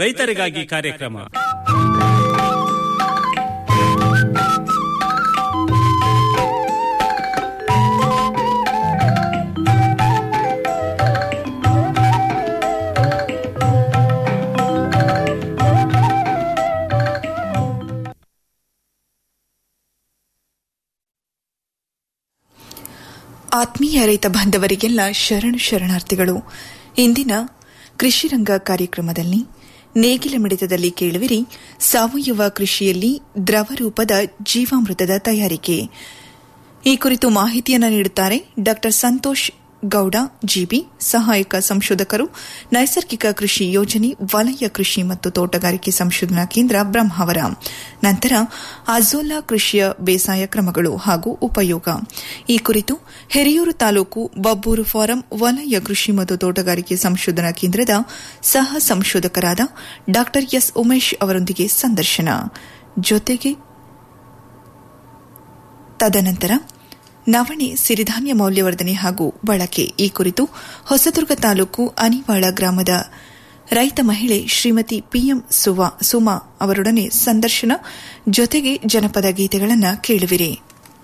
ರೈತರಿಗಾಗಿ ಕಾರ್ಯಕ್ರಮ ಆತ್ಮೀಯ ರೈತ ಬಾಂಧವರಿಗೆಲ್ಲ ಶರಣು ಶರಣಾರ್ಥಿಗಳು ಇಂದಿನ ಕೃಷಿರಂಗ ಕಾರ್ಯಕ್ರಮದಲ್ಲಿ ನೇಗಿಲ ಮಿಡಿತದಲ್ಲಿ ಕೇಳುವಿರಿ ಸಾವಯವ ಕೃಷಿಯಲ್ಲಿ ದ್ರವ ರೂಪದ ಜೀವಾಮೃತದ ತಯಾರಿಕೆ ಈ ಕುರಿತು ಮಾಹಿತಿಯನ್ನು ನೀಡುತ್ತಾರೆ ಡಾ ಸಂತೋಷ್ ಗೌಡ ಜಿಬಿ ಸಹಾಯಕ ಸಂಶೋಧಕರು ನೈಸರ್ಗಿಕ ಕೃಷಿ ಯೋಜನೆ ವಲಯ ಕೃಷಿ ಮತ್ತು ತೋಟಗಾರಿಕೆ ಸಂಶೋಧನಾ ಕೇಂದ್ರ ಬ್ರಹ್ಮಾವರ ನಂತರ ಅಜೋಲಾ ಕೃಷಿಯ ಬೇಸಾಯ ಕ್ರಮಗಳು ಹಾಗೂ ಉಪಯೋಗ ಈ ಕುರಿತು ಹಿರಿಯೂರು ತಾಲೂಕು ಬಬ್ಬೂರು ಫಾರಂ ವಲಯ ಕೃಷಿ ಮತ್ತು ತೋಟಗಾರಿಕೆ ಸಂಶೋಧನಾ ಕೇಂದ್ರದ ಸಹ ಸಂಶೋಧಕರಾದ ಡಾ ಎಸ್ ಉಮೇಶ್ ಅವರೊಂದಿಗೆ ಸಂದರ್ಶನ ಜೊತೆಗೆ ತದನಂತರ ನವಣೆ ಸಿರಿಧಾನ್ಯ ಮೌಲ್ಯವರ್ಧನೆ ಹಾಗೂ ಬಳಕೆ ಈ ಕುರಿತು ಹೊಸದುರ್ಗ ತಾಲೂಕು ಅನಿವಾಳ ಗ್ರಾಮದ ರೈತ ಮಹಿಳೆ ಶ್ರೀಮತಿ ಪಿಎಂ ಸುಮಾ ಅವರೊಡನೆ ಸಂದರ್ಶನ ಜೊತೆಗೆ ಜನಪದ ಗೀತೆಗಳನ್ನು ಕೇಳುವಿರಿ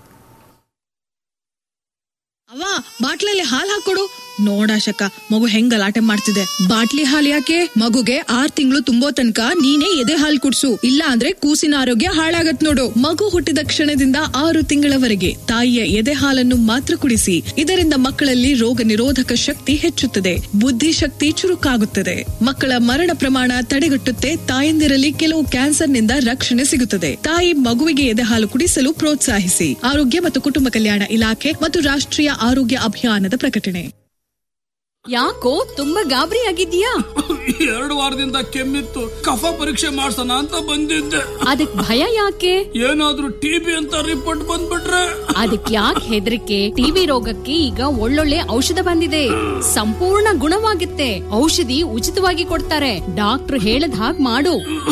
ಅವ್ವ ಬಾಟ್ಲಲ್ಲಿ ಹಾಲ್ ಹಾಕೊಡು ನೋಡಾಶಕ ಮಗು ಹೆಂಗ್ ಗಲಾಟೆ ಮಾಡ್ತಿದೆ ಬಾಟ್ಲಿ ಹಾಲ್ ಯಾಕೆ ಮಗುಗೆ ಆರ್ ತಿಂಗಳು ತುಂಬೋ ತನಕ ನೀನೇ ಎದೆ ಹಾಲ್ ಕುಡ್ಸು ಇಲ್ಲ ಅಂದ್ರೆ ಕೂಸಿನ ಆರೋಗ್ಯ ಹಾಳಾಗತ್ ನೋಡು ಮಗು ಹುಟ್ಟಿದ ಕ್ಷಣದಿಂದ ಆರು ತಿಂಗಳವರೆಗೆ ತಾಯಿಯ ಎದೆ ಹಾಲನ್ನು ಮಾತ್ರ ಕುಡಿಸಿ ಇದರಿಂದ ಮಕ್ಕಳಲ್ಲಿ ರೋಗ ನಿರೋಧಕ ಶಕ್ತಿ ಹೆಚ್ಚುತ್ತದೆ ಬುದ್ಧಿಶಕ್ತಿ ಚುರುಕಾಗುತ್ತದೆ ಮಕ್ಕಳ ಮರಣ ಪ್ರಮಾಣ ತಡೆಗಟ್ಟುತ್ತೆ ತಾಯಂದಿರಲ್ಲಿ ಕೆಲವು ಕ್ಯಾನ್ಸರ್ನಿಂದ ರಕ್ಷಣೆ ಸಿಗುತ್ತದೆ ತಾಯಿ ಮಗುವಿಗೆ ಎದೆ ಹಾಲು ಕುಡಿಸಲು ಪ್ರೋತ್ಸಾಹಿಸಿ ಆರೋಗ್ಯ ಮತ್ತು ಕುಟುಂಬ ಕಲ್ಯಾಣ ಇಲಾಖೆ ಮತ್ತು ರಾಷ್ಟ್ರೀಯ ಆರೋಗ್ಯ ಅಭಿಯಾನದ ಪ್ರಕಟಣೆ ಯಾಕೋ ತುಂಬಾ ಗಾಬರಿ ಆಗಿದ್ಯಾ ಎರಡು ವಾರದಿಂದ ಕೆಮ್ಮಿತ್ತು ಕಫ ಪರೀಕ್ಷೆ ಮಾಡ್ಸೋಣ ಅಂತ ಬಂದಿದ್ದೆ ಅದಕ್ ಭಯ ಯಾಕೆ ಏನಾದ್ರೂ ಟಿಬಿ ಅಂತ ರಿಪೋರ್ಟ್ ಬಂದ್ಬಿಟ್ರೆ ಅದಕ್ ಯಾಕೆ ಹೆದರಿಕೆ ಟಿಬಿ ರೋಗಕ್ಕೆ ಈಗ ಒಳ್ಳೊಳ್ಳೆ ಔಷಧ ಬಂದಿದೆ ಸಂಪೂರ್ಣ ಗುಣವಾಗುತ್ತೆ ಔಷಧಿ ಉಚಿತವಾಗಿ ಕೊಡ್ತಾರೆ ಡಾಕ್ಟರ್ ಹೇಳದ್ ಹಾಗ್ ಮಾಡು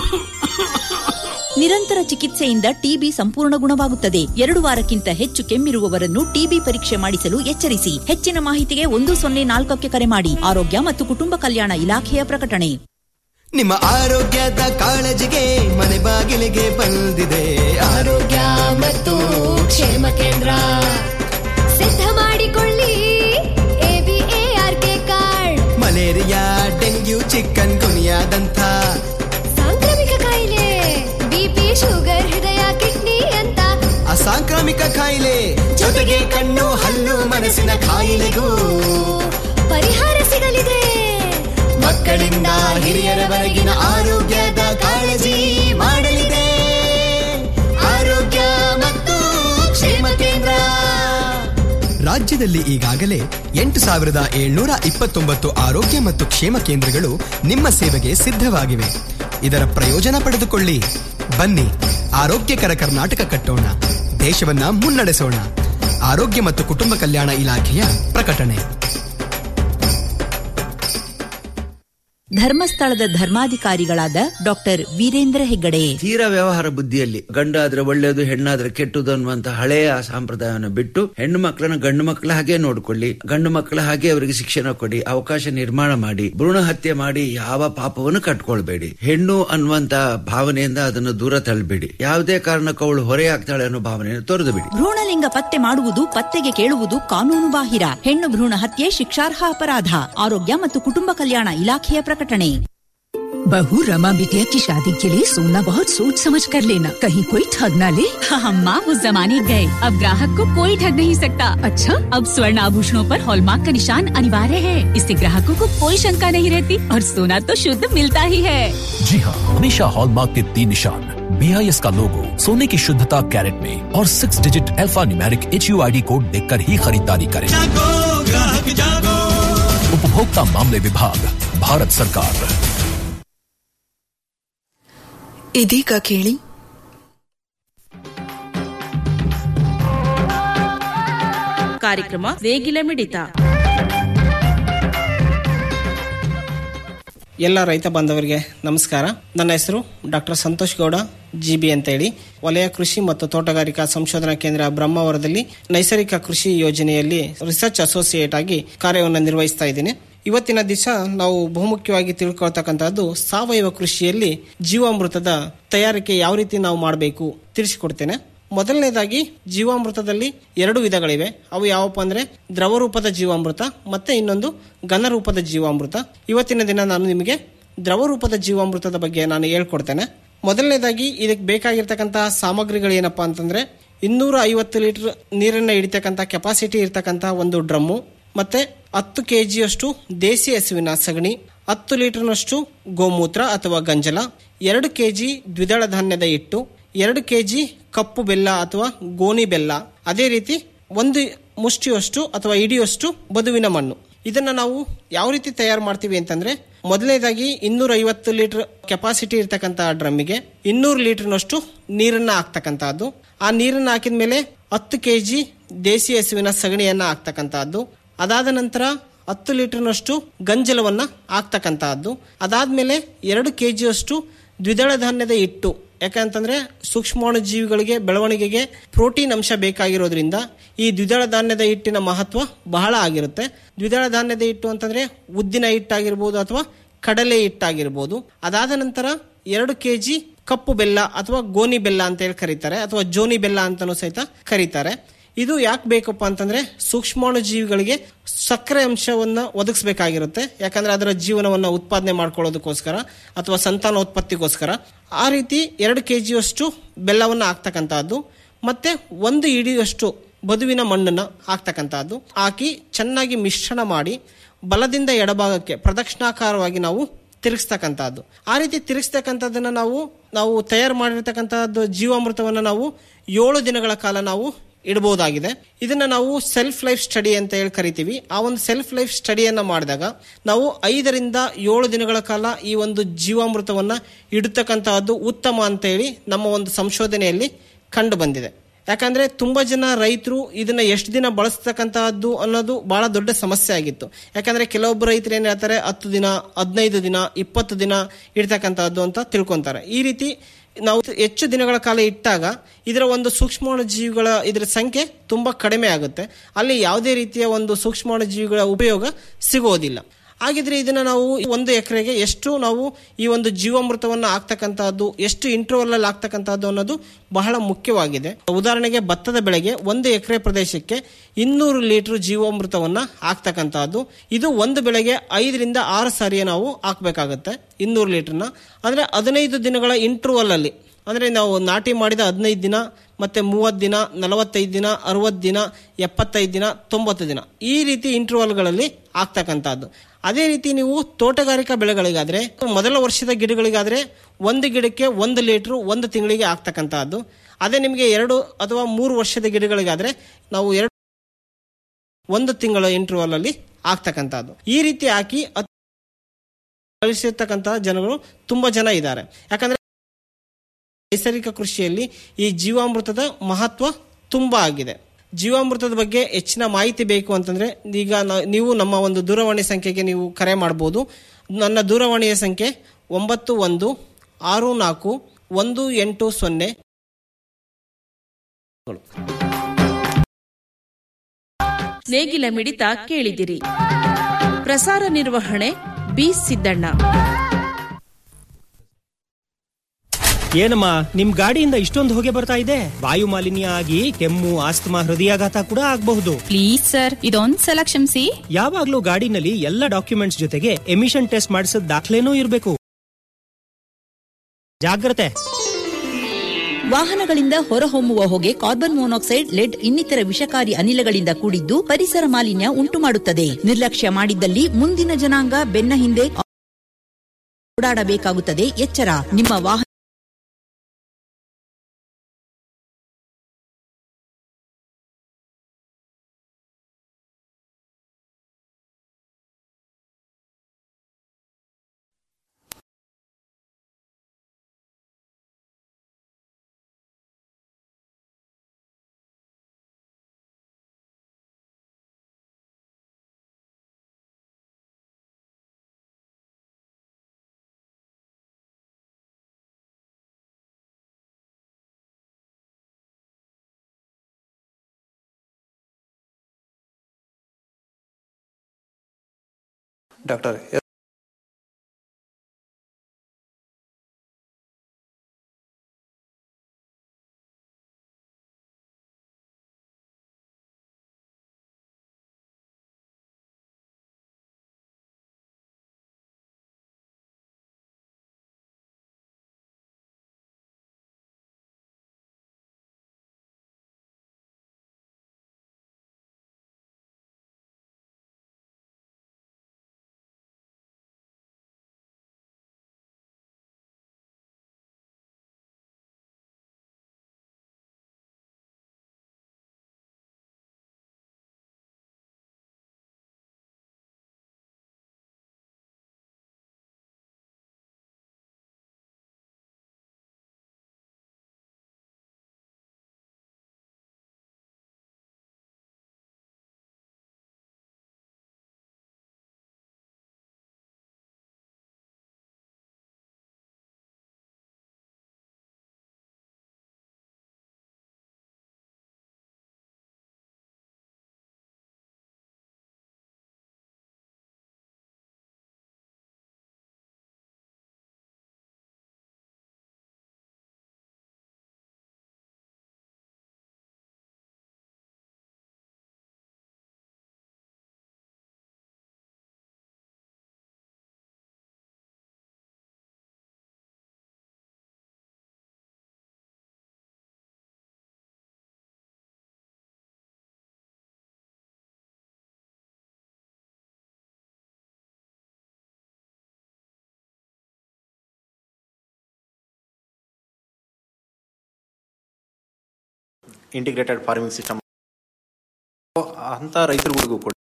ನಿರಂತರ ಚಿಕಿತ್ಸೆಯಿಂದ ಟಿಬಿ ಸಂಪೂರ್ಣ ಗುಣವಾಗುತ್ತದೆ ಎರಡು ವಾರಕ್ಕಿಂತ ಹೆಚ್ಚು ಕೆಮ್ಮಿರುವವರನ್ನು ಟಿಬಿ ಪರೀಕ್ಷೆ ಮಾಡಿಸಲು ಎಚ್ಚರಿಸಿ ಹೆಚ್ಚಿನ ಮಾಹಿತಿಗೆ ಒಂದು ಸೊನ್ನೆ ನಾಲ್ಕಕ್ಕೆ ಕರೆ ಮಾಡಿ ಆರೋಗ್ಯ ಮತ್ತು ಕುಟುಂಬ ಕಲ್ಯಾಣ ಇಲಾಖೆಯ ಪ್ರಕಟಣೆ ನಿಮ್ಮ ಆರೋಗ್ಯದ ಕಾಳಜಿಗೆ ಮನೆ ಬಾಗಿಲಿಗೆ ಬಂದಿದೆ ಆರೋಗ್ಯ ಮತ್ತು ಕ್ಷೇಮ ಕೇಂದ್ರ ಸಿದ್ಧ ಮಾಡಿಕೊಳ್ಳಿ ಎಬಿಎಆರ್ಕೆ ಕಾರ್ಡ್ ಮಲೇರಿಯಾ ಡೆಂಗ್ಯೂ ಚಿಕನ್ ಗುನಿಯಾದಂಥ ಸಾಂಕ್ರಾಮಿಕ ಕಾಯಿಲೆ ಬಿಪಿ ಶುಗರ್ ಹೃದಯ ಕಿಡ್ನಿ ಅಂತ ಅಸಾಂಕ್ರಾಮಿಕ ಕಾಯಿಲೆ ಜೊತೆಗೆ ಕಣ್ಣು ಹಲ್ಲು ಮನಸ್ಸಿನ ಕಾಯಿಲೆಗೂ ಪರಿಹಾರ ಸಿಗಲಿದೆ ಮಕ್ಕಳಿಂದ ಹಿರಿಯರವರೆಗಿನ ಆರೋಗ್ಯದ ಕಾಳಜಿ ಮಾಡಲಿದೆ ಆರೋಗ್ಯ ಮತ್ತು ಕ್ಷೇಮ ಕೇಂದ್ರ ರಾಜ್ಯದಲ್ಲಿ ಈಗಾಗಲೇ ಎಂಟು ಸಾವಿರದ ಏಳ್ನೂರ ಇಪ್ಪತ್ತೊಂಬತ್ತು ಆರೋಗ್ಯ ಮತ್ತು ಕ್ಷೇಮ ಕೇಂದ್ರಗಳು ನಿಮ್ಮ ಸೇವೆಗೆ ಸಿದ್ಧವಾಗಿವೆ ಇದರ ಪ್ರಯೋಜನ ಪಡೆದುಕೊಳ್ಳಿ ಬನ್ನಿ ಆರೋಗ್ಯಕರ ಕರ್ನಾಟಕ ಕಟ್ಟೋಣ ದೇಶವನ್ನ ಮುನ್ನಡೆಸೋಣ ಆರೋಗ್ಯ ಮತ್ತು ಕುಟುಂಬ ಕಲ್ಯಾಣ ಇಲಾಖೆಯ ಪ್ರಕಟಣೆ ಧರ್ಮಸ್ಥಳದ ಧರ್ಮಾಧಿಕಾರಿಗಳಾದ ಡಾಕ್ಟರ್ ವೀರೇಂದ್ರ ಹೆಗ್ಗಡೆ ತೀರಾ ವ್ಯವಹಾರ ಬುದ್ಧಿಯಲ್ಲಿ ಗಂಡಾದ್ರೆ ಒಳ್ಳೆಯದು ಹೆಣ್ಣಾದ್ರೆ ಕೆಟ್ಟದು ಅನ್ನುವಂತ ಹಳೆಯ ಸಂಪ್ರದಾಯವನ್ನು ಬಿಟ್ಟು ಹೆಣ್ಣು ಮಕ್ಕಳನ್ನ ಗಂಡು ಮಕ್ಕಳ ಹಾಗೆ ನೋಡ್ಕೊಳ್ಳಿ ಗಂಡು ಮಕ್ಕಳ ಹಾಗೆ ಅವರಿಗೆ ಶಿಕ್ಷಣ ಕೊಡಿ ಅವಕಾಶ ನಿರ್ಮಾಣ ಮಾಡಿ ಭ್ರೂಣ ಹತ್ಯೆ ಮಾಡಿ ಯಾವ ಪಾಪವನ್ನು ಕಟ್ಕೊಳ್ಬೇಡಿ ಹೆಣ್ಣು ಅನ್ನುವಂತ ಭಾವನೆಯಿಂದ ಅದನ್ನು ದೂರ ತಳ್ಳಬೇಡಿ ಯಾವುದೇ ಕಾರಣಕ್ಕೂ ಅವಳು ಹೊರೆಯಾಗ್ತಾಳೆ ಅನ್ನೋ ಭಾವನೆಯನ್ನು ತೊರೆದು ಬಿಡಿ ಭ್ರೂಣಲಿಂಗ ಪತ್ತೆ ಮಾಡುವುದು ಪತ್ತೆಗೆ ಕೇಳುವುದು ಕಾನೂನು ಬಾಹಿರ ಹೆಣ್ಣು ಭ್ರೂಣ ಹತ್ಯೆ ಶಿಕ್ಷಾರ್ಹ ಅಪರಾಧ ಆರೋಗ್ಯ ಮತ್ತು ಕುಟುಂಬ ಕಲ್ಯಾಣ ಇಲಾಖೆಯ ಪ್ರಕಟಣೆ बहू रमा बिटिया की शादी के लिए सोना बहुत सोच समझ कर लेना कहीं कोई ठग ना ले हम माँ उस जमाने गए अब ग्राहक को कोई ठग नहीं सकता अच्छा अब स्वर्ण आभूषणों पर हॉलमार्क का निशान अनिवार्य है इससे ग्राहकों को कोई शंका नहीं रहती और सोना तो शुद्ध मिलता ही है जी हाँ हमेशा हॉलमार्क के तीन निशान बी आई एस का लोगो सोने की शुद्धता कैरेट में और six digit alphanumeric H U I D code देख कर ही खरीदारी करें उपभोक्ता मामले विभाग भारत सरकार ಇದೀಗ ಕೇಳಿ ಕಾರ್ಯಕ್ರಮ ನೇಗಿಲ ಮಿಡಿತ ಎಲ್ಲ ರೈತ ಬಾಂಧವರಿಗೆ ನಮಸ್ಕಾರ ನನ್ನ ಹೆಸರು ಡಾಕ್ಟರ್ ಸಂತೋಷ್ ಗೌಡ ಜಿಬಿ ಅಂತೇಳಿ ವಲಯ ಕೃಷಿ ಮತ್ತು ತೋಟಗಾರಿಕಾ ಸಂಶೋಧನಾ ಕೇಂದ್ರ ಬ್ರಹ್ಮಾವರದಲ್ಲಿ ನೈಸರ್ಗಿಕ ಕೃಷಿ ಯೋಜನೆಯಲ್ಲಿ ರಿಸರ್ಚ್ ಅಸೋಸಿಯೇಟ್ ಆಗಿ ಕಾರ್ಯವನ್ನು ನಿರ್ವಹಿಸ್ತಾ ಇದ್ದೀನಿ ಇವತ್ತಿನ ದಿವಸ ನಾವು ಬಹುಮುಖ್ಯವಾಗಿ ತಿಳ್ಕೊಳ್ತಕ್ಕಂಥದ್ದು ಸಾವಯವ ಕೃಷಿಯಲ್ಲಿ ಜೀವಾಮೃತದ ತಯಾರಿಕೆ ಯಾವ ರೀತಿ ನಾವು ಮಾಡಬೇಕು ತಿಳಿಸಿಕೊಡ್ತೇನೆ ಮೊದಲನೇದಾಗಿ ಜೀವಾಮೃತದಲ್ಲಿ ಎರಡು ವಿಧಗಳಿವೆ ಅವು ಯಾವಪ್ಪ ಅಂದ್ರೆ ದ್ರವ ರೂಪದ ಜೀವಾಮೃತ ಮತ್ತೆ ಇನ್ನೊಂದು ಘನ ರೂಪದ ಜೀವಾಮೃತ ಇವತ್ತಿನ ದಿನ ನಾನು ನಿಮಗೆ ದ್ರವ ರೂಪದ ಜೀವಾಮೃತದ ಬಗ್ಗೆ ನಾನು ಹೇಳ್ಕೊಡ್ತೇನೆ ಮೊದಲನೇದಾಗಿ ಇದಕ್ಕೆ ಬೇಕಾಗಿರ್ತಕ್ಕಂತಹ ಸಾಮಗ್ರಿಗಳು ಏನಪ್ಪಾ ಅಂತಂದ್ರೆ ಇನ್ನೂರ ಐವತ್ತು ಲೀಟರ್ ನೀರನ್ನ ಹಿಡಿತಕ್ಕಂಥ ಕೆಪಾಸಿಟಿ ಇರ್ತಕ್ಕಂತಹ ಒಂದು ಡ್ರಮ್ಮು ಮತ್ತೆ ಹತ್ತು ಕೆ ಜಿಯಷ್ಟು ದೇಸಿ ಹಸುವಿನ ಸಗಣಿ ಹತ್ತು ಲೀಟರ್ನಷ್ಟು ಗೋಮೂತ್ರ ಅಥವಾ ಗಂಜಲ ಎರಡು ಕೆ ಜಿ ದ್ವಿದಳ ಧಾನ್ಯದ ಹಿಟ್ಟು ಎರಡು ಕೆ ಜಿ ಕಪ್ಪು ಬೆಲ್ಲ ಅಥವಾ ಗೋಣಿ ಬೆಲ್ಲ ಅದೇ ರೀತಿ ಒಂದು ಮುಷ್ಟಿಯಷ್ಟು ಅಥವಾ ಇಡಿಯಷ್ಟು ಬದುವಿನ ಮಣ್ಣು ಇದನ್ನ ನಾವು ಯಾವ ರೀತಿ ತಯಾರು ಮಾಡ್ತೀವಿ ಅಂತಂದ್ರೆ ಮೊದಲನೇದಾಗಿ ಇನ್ನೂರ ಐವತ್ತು ಲೀಟರ್ ಕೆಪಾಸಿಟಿ ಇರ್ತಕ್ಕಂತಹ ಡ್ರಮ್ಮಿಗೆ ಇನ್ನೂರು ಲೀಟರ್ನಷ್ಟು ನೀರನ್ನ ಹಾಕ್ತಕ್ಕಂತಹದ್ದು ಆ ನೀರನ್ನ ಹಾಕಿದ ಮೇಲೆ ಹತ್ತು ಕೆ ಜಿ ದೇಸಿ ಹಸುವಿನ ಸಗಣಿಯನ್ನ ಹಾಕ್ತಕ್ಕಂತಹದ್ದು ಅದಾದ ನಂತರ ಹತ್ತು ಲೀಟರ್ನಷ್ಟು ಗಂಜಲವನ್ನ ಹಾಕ್ತಕ್ಕಂತಹದ್ದು ಅದಾದ್ಮೇಲೆ ಎರಡು ಕೆ ಜಿಯಷ್ಟು ದ್ವಿದಳ ಧಾನ್ಯದ ಹಿಟ್ಟು ಯಾಕಂತಂದ್ರೆ ಸೂಕ್ಷ್ಮಾಣು ಜೀವಿಗಳಿಗೆ ಬೆಳವಣಿಗೆಗೆ ಪ್ರೋಟೀನ್ ಅಂಶ ಬೇಕಾಗಿರೋದ್ರಿಂದ ಈ ದ್ವಿದಳ ಧಾನ್ಯದ ಹಿಟ್ಟಿನ ಮಹತ್ವ ಬಹಳ ಆಗಿರುತ್ತೆ ದ್ವಿದಳ ಧಾನ್ಯದ ಹಿಟ್ಟು ಅಂತಂದ್ರೆ ಉದ್ದಿನ ಹಿಟ್ಟಾಗಿರ್ಬೋದು ಅಥವಾ ಕಡಲೆ ಹಿಟ್ಟಾಗಿರ್ಬೋದು ಅದಾದ ನಂತರ ಎರಡು ಕೆ ಜಿ ಕಪ್ಪು ಬೆಲ್ಲ ಅಥವಾ ಗೋನಿ ಬೆಲ್ಲ ಅಂತ ಹೇಳಿ ಕರೀತಾರೆ ಅಥವಾ ಜೋನಿ ಬೆಲ್ಲ ಅಂತಾನೂ ಸಹಿತ ಕರೀತಾರೆ ಇದು ಯಾಕೆ ಬೇಕಪ್ಪ ಅಂತಂದ್ರೆ ಸೂಕ್ಷ್ಮಾಣು ಜೀವಿಗಳಿಗೆ ಸಕ್ಕರೆ ಅಂಶವನ್ನ ಒದಗಿಸಬೇಕಾಗಿರುತ್ತೆ ಯಾಕಂದ್ರೆ ಅದರ ಜೀವನವನ್ನ ಉತ್ಪಾದನೆ ಮಾಡ್ಕೊಳ್ಳೋದಕ್ಕೋಸ್ಕರ ಅಥವಾ ಸಂತಾನೋತ್ಪತ್ತಿಗೋಸ್ಕರ ಆ ರೀತಿ ಎರಡು ಕೆ ಜಿಯಷ್ಟು ಬೆಲ್ಲವನ್ನ ಹಾಕ್ತಕ್ಕಂತಹದ್ದು ಮತ್ತೆ ಒಂದು ಇಡಿಯಷ್ಟು ಬದುವಿನ ಮಣ್ಣನ್ನ ಹಾಕ್ತಕ್ಕಂತಹದ್ದು ಹಾಕಿ ಚೆನ್ನಾಗಿ ಮಿಶ್ರಣ ಮಾಡಿ ಬಲದಿಂದ ಎಡಭಾಗಕ್ಕೆ ಪ್ರದಕ್ಷಿಣಾಕಾರವಾಗಿ ನಾವು ತಿರುಗಿಸ್ತಕ್ಕಂಥದ್ದು ಆ ರೀತಿ ತಿರುಗಿಸ್ತಕ್ಕಂಥದ್ದನ್ನ ನಾವು ನಾವು ತಯಾರು ಮಾಡಿರ್ತಕ್ಕಂಥದ್ದು ಜೀವಾಮೃತವನ್ನು ನಾವು ಏಳು ದಿನಗಳ ಕಾಲ ನಾವು ಇಡಬಹುದಾಗಿದೆ ಇದನ್ನ ನಾವು ಸೆಲ್ಫ್ ಲೈಫ್ ಸ್ಟಡಿ ಅಂತ ಹೇಳಿ ಕರಿತೀವಿ ಆ ಒಂದು ಸೆಲ್ಫ್ ಲೈಫ್ ಸ್ಟಡಿಯನ್ನ ಮಾಡಿದಾಗ ನಾವು ಐದರಿಂದ ಏಳು ದಿನಗಳ ಕಾಲ ಈ ಒಂದು ಜೀವಾಮೃತವನ್ನ ಇಡತಕ್ಕಂತಹದ್ದು ಉತ್ತಮ ಅಂತ ಹೇಳಿ ನಮ್ಮ ಒಂದು ಸಂಶೋಧನೆಯಲ್ಲಿ ಕಂಡು ಬಂದಿದೆ ಯಾಕಂದ್ರೆ ತುಂಬಾ ಜನ ರೈತರು ಇದನ್ನ ಎಷ್ಟು ದಿನ ಬಳಸ್ತಕ್ಕಂತಹದ್ದು ಅನ್ನೋದು ಬಹಳ ದೊಡ್ಡ ಸಮಸ್ಯೆ ಆಗಿತ್ತು ಯಾಕಂದ್ರೆ ಕೆಲವೊಬ್ಬರು ರೈತರು ಏನ್ ಹೇಳ್ತಾರೆ ಹತ್ತು ದಿನ ಹದಿನೈದು ದಿನ ಇಪ್ಪತ್ತು ದಿನ ಇಡ್ತಕ್ಕಂತಹದ್ದು ಅಂತ ತಿಳ್ಕೊಂತಾರೆ ಈ ರೀತಿ ನಾವು ಹೆಚ್ಚು ದಿನಗಳ ಕಾಲ ಇಟ್ಟಾಗ ಇದರ ಒಂದು ಸೂಕ್ಷ್ಮಾಣು ಜೀವಿಗಳ ಇದರ ಸಂಖ್ಯೆ ತುಂಬಾ ಕಡಿಮೆ ಆಗುತ್ತೆ ಅಲ್ಲಿ ಯಾವುದೇ ರೀತಿಯ ಒಂದು ಸೂಕ್ಷ್ಮಾಣು ಜೀವಿಗಳ ಉಪಯೋಗ ಸಿಗೋದಿಲ್ಲ ಹಾಗಿದ್ರೆ ಇದನ್ನ ನಾವು ಒಂದು ಎಕರೆಗೆ ಎಷ್ಟು ನಾವು ಈ ಒಂದು ಜೀವಾಮೃತವನ್ನು ಹಾಕ್ತಕ್ಕಂತಹದ್ದು ಎಷ್ಟು ಇಂಟರ್ವಲ್ ಅಲ್ಲಿ ಹಾಕ್ತಕ್ಕಂತಹದ್ದು ಅನ್ನೋದು ಬಹಳ ಮುಖ್ಯವಾಗಿದೆ ಉದಾಹರಣೆಗೆ ಭತ್ತದ ಬೆಳೆಗೆ ಒಂದು ಎಕರೆ ಪ್ರದೇಶಕ್ಕೆ ಇನ್ನೂರು ಲೀಟರ್ ಜೀವಾಮೃತವನ್ನ ಹಾಕ್ತಕ್ಕಂತಹದ್ದು ಇದು ಒಂದು ಬೆಳೆಗೆ ಐದರಿಂದ ಆರು ಸಾರಿಯ ನಾವು ಹಾಕ್ಬೇಕಾಗತ್ತೆ ಇನ್ನೂರು ಲೀಟರ್ನ ಅಂದ್ರೆ ಹದಿನೈದು ದಿನಗಳ ಇಂಟರ್ವಲ್ ಅಲ್ಲಿ ಅಂದ್ರೆ ನಾವು ನಾಟಿ ಮಾಡಿದ ಹದಿನೈದು ದಿನ ಮತ್ತೆ ಮೂವತ್ತು ದಿನ ನಲವತ್ತೈದು ದಿನ ಅರವತ್ತು ದಿನ ಎಪ್ಪತ್ತೈದು ದಿನ ತೊಂಬತ್ತು ದಿನ ಈ ರೀತಿ ಇಂಟರ್ವಲ್ಗಳಲ್ಲಿ ಆಗ್ತಕ್ಕಂಥದ್ದು ಅದೇ ರೀತಿ ನೀವು ತೋಟಗಾರಿಕಾ ಬೆಳೆಗಳಿಗಾದ್ರೆ ಮೊದಲ ವರ್ಷದ ಗಿಡಗಳಿಗಾದ್ರೆ ಒಂದು ಗಿಡಕ್ಕೆ ಒಂದು ಲೀಟ್ರು ಒಂದು ತಿಂಗಳಿಗೆ ಆಗ್ತಕ್ಕಂಥದ್ದು ಅದೇ ನಿಮಗೆ ಎರಡು ಅಥವಾ ಮೂರು ವರ್ಷದ ಗಿಡಗಳಿಗಾದ್ರೆ ನಾವು ಎರಡು ಒಂದು ತಿಂಗಳ ಇಂಟರ್ವಲ್ ಅಲ್ಲಿ ಆಗ್ತಕ್ಕಂಥದ್ದು ಈ ರೀತಿ ಹಾಕಿ ಕಳಿಸಿರ್ತಕ್ಕಂತಹ ಜನಗಳು ತುಂಬಾ ಜನ ಇದ್ದಾರೆ ಯಾಕಂದ್ರೆ ನೈಸರ್ಗಿಕ ಕೃಷಿಯಲ್ಲಿ ಈ ಜೀವಾಮೃತದ ಮಹತ್ವ ತುಂಬಾ ಆಗಿದೆ ಜೀವಾಮೃತದ ಬಗ್ಗೆ ಹೆಚ್ಚಿನ ಮಾಹಿತಿ ಬೇಕು ಅಂತಂದ್ರೆ ಈಗ ನ- ನೀವು ನಮ್ಮ ಒಂದು ದೂರವಾಣಿ ಸಂಖ್ಯೆಗೆ ನೀವು ಕರೆ ಮಾಡಬಹುದು ನನ್ನ ದೂರವಾಣಿಯ ಸಂಖ್ಯೆ ಒಂಬತ್ತು ಒಂದು ಆರು ನಾಲ್ಕು ಒಂದು ಎಂಟು ಸೊನ್ನೆ ನೇಗಿಲ ಮಿಡಿತ ಕೇಳಿದಿರಿ ಪ್ರಸಾರ ನಿರ್ವಹಣೆ ಬಿ ಸಿದ್ದಣ್ಣ ಏನಮ್ಮ ನಿಮ್ ಗಾಡಿಯಿಂದ ಇಷ್ಟೊಂದು ಹೊಗೆ ಬರ್ತಾ ಇದೆ ವಾಯು ಮಾಲಿನ್ಯ ಆಗಿ ಕೆಮ್ಮು ಆಸ್ತಮಾ ಹೃದಯಾಘಾತ ಕೂಡ ಆಗಬಹುದು ಪ್ಲೀಸ್ ಸರ್ ಇದೊಂದ್ ಸಲ ಕ್ಷಮಿಸಿ ಯಾವಾಗ್ಲೂ ಗಾಡಿನಲ್ಲಿ ಎಲ್ಲ ಡಾಕ್ಯುಮೆಂಟ್ಸ್ ಜೊತೆಗೆ ಎಮಿಷನ್ ಟೆಸ್ಟ್ ಮಾಡಿಸಿದ ದಾಖಲೆನೂ ಇರಬೇಕು ಜಾಗ್ರತೆ ವಾಹನಗಳಿಂದ ಹೊರಹೊಮ್ಮುವ ಹೊಗೆ ಕಾರ್ಬನ್ ಮೊನಾಕ್ಸೈಡ್ ಲೆಡ್ ಇನ್ನಿತರ ವಿಷಕಾರಿ ಅನಿಲಗಳಿಂದ ಕೂಡಿದ್ದು ಪರಿಸರ ಮಾಲಿನ್ಯ ಉಂಟು ಮಾಡುತ್ತದೆ ನಿರ್ಲಕ್ಷ್ಯ ಮಾಡಿದ್ದಲ್ಲಿ ಮುಂದಿನ ಜನಾಂಗ ಬೆನ್ನ ಹಿಂದೆ ಓಡಾಡಬೇಕಾಗುತ್ತದೆ ಎಚ್ಚರ ನಿಮ್ಮ ವಾಹನ ಡಾಕ್ಟರ್ ಇಂಟಿಗ್ರೇಟೆಡ್ ಫಾರ್ಮಿಂಗ್ ಸಿಸ್ಟಮ್ ಅಂತ ರೈತರುಗಳಿಗೂ ಕೂಡ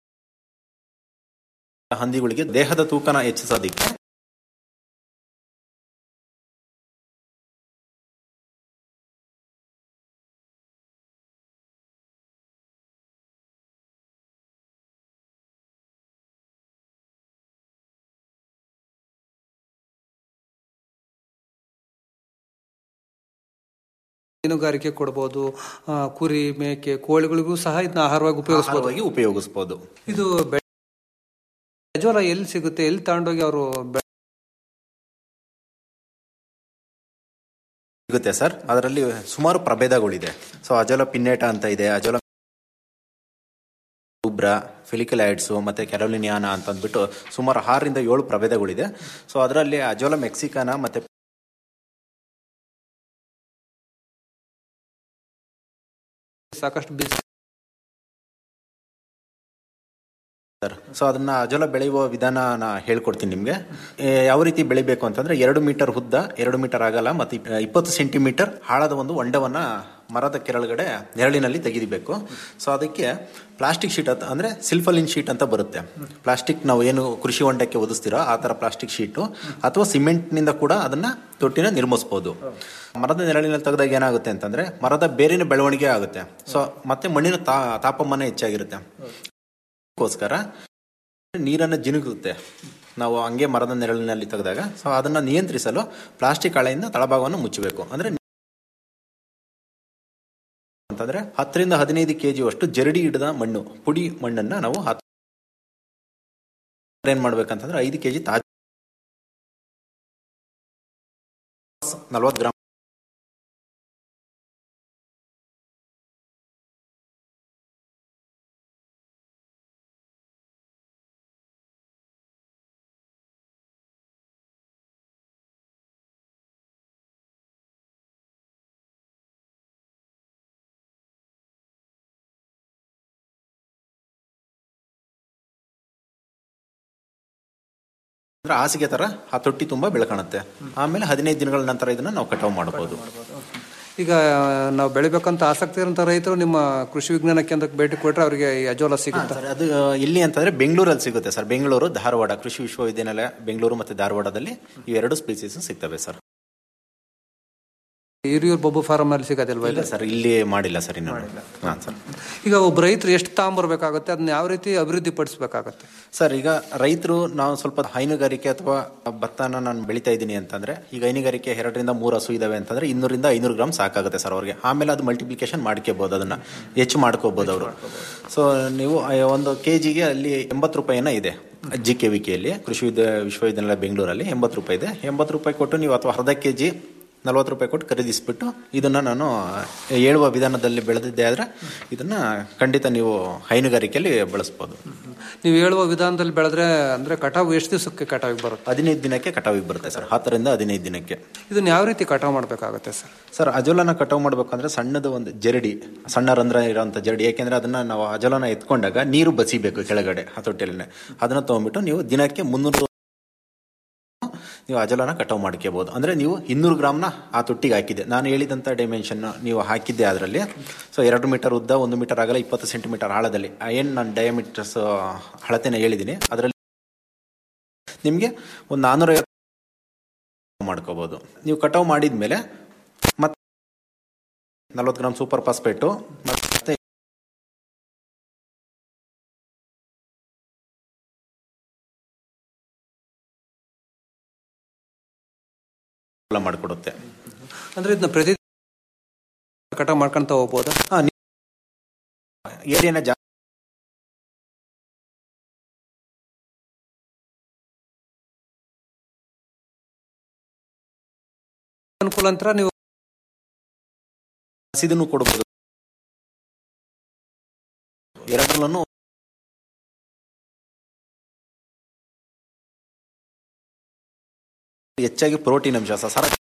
ಹಂದಿಗಳಿಗೆ ದೇಹದ ತೂಕನ ಹೆಚ್ಚಿಸೋದಿಕ್ಕೆ ಮೀನುಗಾರಿಕೆ ಕೊಡ್ಬೋದು ಆ, ಕುರಿ ಮೇಕೆ ಕೋಳಿಗಳಿಗೂ ಸಹ ಇದನ್ನ ಆಹಾರವಾಗಿ ಉಪಯೋಗಿಸಬಹುದು ಆಹಾರವಾಗಿ ಉಪಯೋಗಿಸಬಹುದು ಇದು ಬೆ- ಅಜೋಲ ಎಲ್ಲಿ ಸಿಗುತ್ತೆ ಎಲ್ಲಿ ತಗೊಂಡೋಗಿ ಅವರು ಸಿಗುತ್ತೆ ಸರ್ ಅದರಲ್ಲಿ ಸುಮಾರು ಪ್ರಭೇದಗಳಿದೆ ಸೊ ಅಜೋಲ ಪಿನ್ನೇಟ ಅಂತ ಇದೆ ಅಜೋಲ ಉಬ್ರಾ ಫಿಲಿಕಲೈಡ್ಸ್ ಮತ್ತೆ ಕೆರೋಲಿನಿಯಾನ ಅಂತ ಅಂದ್ಬಿಟ್ಟು ಸುಮಾರು ಆರರಿಂದ ಏಳು ಪ್ರಭೇದಗಳಿದೆ ಸೊ ಅದರಲ್ಲಿ ಅಜೋಲ ಮೆಕ್ಸಿಕಾನ ಮತ್ತೆ ಸಾಕಷ್ಟು ಬಿಸಿ ಸರ್ ಸೊ ಅದನ್ನ ಅಜೋಲ ಬೆಳೆಯುವ ವಿಧಾನ ಹೇಳ್ಕೊಡ್ತೀನಿ ನಿಮಗೆ ಯಾವ ರೀತಿ ಬೆಳಿಬೇಕು ಅಂತಂದ್ರೆ ಎರಡು ಮೀಟರ್ ಉದ್ದ ಎರಡು ಮೀಟರ್ ಆಗಲ್ಲ ಮತ್ತೆ ಇಪ್- ಇಪ್ಪತ್ತು ಸೆಂಟಿಮೀಟರ್ ಆಳದ ಒಂದು ಹೊಂಡವನ್ನ ಮರದ ಕೆಳಗಡೆ ನೆರಳಿನಲ್ಲಿ ತೆಗಿಬೇಕು ಸೊ ಅದಕ್ಕೆ ಪ್ಲಾಸ್ಟಿಕ್ ಶೀಟ್ ಅಂತ ಅಂದ್ರೆ ಸಿಲ್ಫಲಿನ್ ಶೀಟ್ ಅಂತ ಬರುತ್ತೆ ಪ್ಲಾಸ್ಟಿಕ್ ನಾವು ಏನು ಕೃಷಿ ಹೊಂಡಕ್ಕೆ ಒದಿಸ್ತೀರೋ ಆ ತರ ಪ್ಲಾಸ್ಟಿಕ್ ಶೀಟು ಅಥವಾ ಸಿಮೆಂಟ್ ನಿಂದ ಕೂಡ ಅದನ್ನ ತೊಟ್ಟಿನ ನಿರ್ಮಿಸಬಹುದು ಮರದ ನೆರಳಿನಲ್ಲಿ ತೆಗೆದಾಗ ಏನಾಗುತ್ತೆ ಅಂತಂದ್ರೆ ಮರದ ಬೇರಿನ ಬೆಳವಣಿಗೆ ಆಗುತ್ತೆ ಸೊ ಮತ್ತೆ ಮಣ್ಣಿನ ತಾ- ತಾಪಮಾನ ಹೆಚ್ಚಾಗಿರುತ್ತೆ ಅದಕ್ಕೋಸ್ಕರ ನೀರನ್ನು ಜಿನುಗುತ್ತೆ ನಾವು ಹಂಗೆ ಮರದ ನೆರಳಿನಲ್ಲಿ ತೆಗೆದಾಗ ಸೊ ಅದನ್ನ ನಿಯಂತ್ರಿಸಲು ಪ್ಲಾಸ್ಟಿಕ್ ಹಾಳೆಯಿಂದ ತಳಭಾಗವನ್ನು ಮುಚ್ಚಬೇಕು ಅಂದ್ರೆ ಅಂತಂದ್ರೆ ಹತ್ತರಿಂದ ಹದಿನೈದು ಕೆಜಿ ಅಷ್ಟು ಜರಡಿ ಹಿಡಿದ ಮಣ್ಣು ಪುಡಿ ಮಣ್ಣನ್ನ ನಾವು ಹತ್- ಏನ್ ಮಾಡ್ಬೇಕಂತಂದ್ರೆ ಐದು ಕೆಜಿ ತಾಜ್ ನಲ್ವತ್ತು ಗ್ರಾಮ್ ಅಂದ್ರೆ ಹಾಸಿಗೆ ತರ ಆ ತೊಟ್ಟಿ ತುಂಬಾ ಬೆಳ್ಕಾಣುತ್ತೆ ಆಮೇಲೆ ಹದಿನೈದು ದಿನಗಳ ನಂತರ ಇದನ್ನ ನಾವು ಕಟಾವು ಮಾಡಬಹುದು ಈಗ ನಾವು ಬೆಳಿಬೇಕಂತ ಆಸಕ್ತಿ ಇರೋಂಥ ರೈತರು ನಿಮ್ಮ ಕೃಷಿ ವಿಜ್ಞಾನ ಕೇಂದ್ರಕ್ಕೆ ಭೇಟಿ ಕೊಟ್ಟರೆ ಅವರಿಗೆ ಈ ಅಜೋಲ ಸಿಗುತ್ತೆ ಸರ್ ಅದು ಎಲ್ಲಿ ಅಂತಂದ್ರೆ ಬೆಂಗಳೂರಲ್ಲಿ ಸಿಗುತ್ತೆ ಸರ್ ಬೆಂಗಳೂರು ಧಾರವಾಡ ಕೃಷಿ ವಿಶ್ವವಿದ್ಯಾನಿಲಯ ಬೆಂಗಳೂರು ಮತ್ತೆ ಧಾರವಾಡದಲ್ಲಿ ಇವೆರಡು ಸ್ಪೀಸೀಸ್ ಸಿಗ್ತವೆ ಸರ್ ಹಿರಿಯೂರು ಬೊಬ್ಬು ಫಾರಂ ಅಲ್ಲಿ ಸಿಗೋದಿಲ್ವಾ ಇಲ್ಲ ಸರ್ ಇಲ್ಲಿ ಮಾಡಿಲ್ಲ ಸರ್ ಇನ್ನು ಹಾಂ ಸರ್ ಈಗ ಒಬ್ಬ ರೈತರು ಎಷ್ಟು ತಗೊಂಬರ್ಬೇಕಾಗುತ್ತೆ ಅದನ್ನ ಯಾವ ರೀತಿ ಅಭಿವೃದ್ಧಿ ಪಡಿಸಬೇಕಾಗುತ್ತೆ ಸರ್ ಈಗ ರೈತರು ನಾವು ಸ್ವಲ್ಪ ಹೈನುಗಾರಿಕೆ ಅಥವಾ ಭತ್ತನ ನಾನು ಬೆಳಿತಾ ಇದ್ದೀನಿ ಅಂತಂದ್ರೆ ಈಗ ಹೈನುಗಾರಿಕೆ ಎರಡರಿಂದ ಮೂರು ಹಸು ಇದಾವೆ ಅಂತಂದ್ರೆ ಇನ್ನೂರಿಂದ ಐನೂರು ಗ್ರಾಮ್ ಸಾಕಾಗುತ್ತೆ ಸರ್ ಅವ್ರಿಗೆ ಆಮೇಲೆ ಅದು ಮಲ್ಟಿಪ್ಲಿಕೇಶನ್ ಮಾಡ್ಕೋಬಹುದು ಅದನ್ನ ಹೆಚ್ಚು ಮಾಡ್ಕೋಬಹುದು ಅವರು ಸೊ ನೀವು ಆ ಒಂದು ಕೆ ಜಿಗೆ ಅಲ್ಲಿ ಎಂಬತ್ತು ರೂಪಾಯಿನ ಇದೆ ಜಿ ಕೆ ವಿ ಕೆಯಲ್ಲಿ ಕೃಷಿ ವಿದ್ಯಾ ವಿಶ್ವವಿದ್ಯಾಲಯ ಬೆಂಗಳೂರಲ್ಲಿ ಎಂಬತ್ತು ರೂಪಾಯಿ ಇದೆ ಎಂಬತ್ತು ರೂಪಾಯಿ ಕೊಟ್ಟು ನೀವು ಅಥವಾ ಅರ್ಧ ಕೆ ಜಿ ನಲ್ವತ್ತು ರೂಪಾಯಿ ಕೊಟ್ಟು ಖರೀದಿಸ್ಬಿಟ್ಟು ಇದನ್ನ ನಾನು ಹೇಳುವ ವಿಧಾನದಲ್ಲಿ ಬೆಳೆದಿದ್ದೆ ಆದ್ರೆ ಇದನ್ನ ಖಂಡಿತ ನೀವು ಹೈನುಗಾರಿಕೆಯಲ್ಲಿ ಬಳಸ್ಬೋದು ನೀವು ಹೇಳುವ ವಿಧಾನದಲ್ಲಿ ಬೆಳೆದ್ರೆ ಅಂದ್ರೆ ಕಟಾವು ಎಷ್ಟು ದಿವಸಕ್ಕೆ ಕಟಾವಿಗೆ ಬರುತ್ತೆ ಹದಿನೈದು ದಿನಕ್ಕೆ ಕಟಾವಿಗೆ ಬರುತ್ತೆ ಸರ್ ಹತ್ತರಿಂದ ಹದಿನೈದು ದಿನಕ್ಕೆ ಇದನ್ನ ಯಾವ ರೀತಿ ಕಟಾವು ಮಾಡಬೇಕಾಗುತ್ತೆ ಸರ್ ಸರ್ ಅಜೋಲನ ಕಟಾವು ಮಾಡ್ಬೇಕಂದ್ರೆ ಸಣ್ಣದು ಒಂದು ಜರಡಿ ಸಣ್ಣ ರಂಧ್ರ ಇರೋಂಥ ಜರಡಿ ಯಾಕೆಂದ್ರೆ ಅದನ್ನ ನಾವು ಅಜೋಲನ ಎತ್ಕೊಂಡಾಗ ನೀರು ಬಸಿಬೇಕು ಕೆಳಗಡೆ ಹತೋಟಿಯಲ್ಲೇ ಅದನ್ನ ತಗೊಂಡ್ಬಿಟ್ಟು ನೀವು ದಿನಕ್ಕೆ ಮುನ್ನೂರು ನೀವು ಅಜಲನ ಕಟಾವು ಮಾಡ್ಕೋಬಹುದು ಅಂದ್ರೆ ನೀವು ಇನ್ನೂರು ಗ್ರಾಮ್ನ ಆ ತೊಟ್ಟಿಗೆ ಹಾಕಿದೆ ನಾನು ಹೇಳಿದಂತ ಡೈಮೆನ್ಷನ್ ನೀವು ಹಾಕಿದ್ದೆ ಅದರಲ್ಲಿ ಸೊ ಎರಡು ಮೀಟರ್ ಉದ್ದ ಒಂದು ಮೀಟರ್ ಆಗಲ್ಲ ಇಪ್ಪತ್ತು ಸೆಂಟಿಮೀಟರ್ ಆಳದಲ್ಲಿ ಏನು ನಾನು ಡಯಾಮೀಟರ್ಸ್ ಅಳತೆನ ಹೇಳಿದ್ದೀನಿ ಅದರಲ್ಲಿ ನಿಮಗೆ ಒಂದು ನಾನ್ನೂರ ಮಾಡ್ಕೋಬಹುದು ನೀವು ಕಟಾವು ಮಾಡಿದ್ಮೇಲೆ ಮತ್ತೆ ನಲ್ವತ್ತು ಗ್ರಾಮ್ ಸೂಪರ್ ಫಾಸ್ಫೇಟು ಮತ್ತೆ ಮಾಡಿಕೊಡುತ್ತೆ ಅಂದ್ರೆ ಇದನ್ನ ಪ್ರತಿ ಕಟಾವು ಮಾಡ್ಕೊಂತ ಹೋಗ್ಬೋದಾ ಏರಿಯಾನ ಜಾ ಅನುಕೂಲ ಅಂತ ನೀವು ಹಸಿದನ್ನು ಕೊಡಬಹುದು ಎರಡರಲ್ಲೂ ಹೆಚ್ಚಾಗಿ ಪ್ರೋಟೀನ್ ಅಂಶ ಸಸಾರ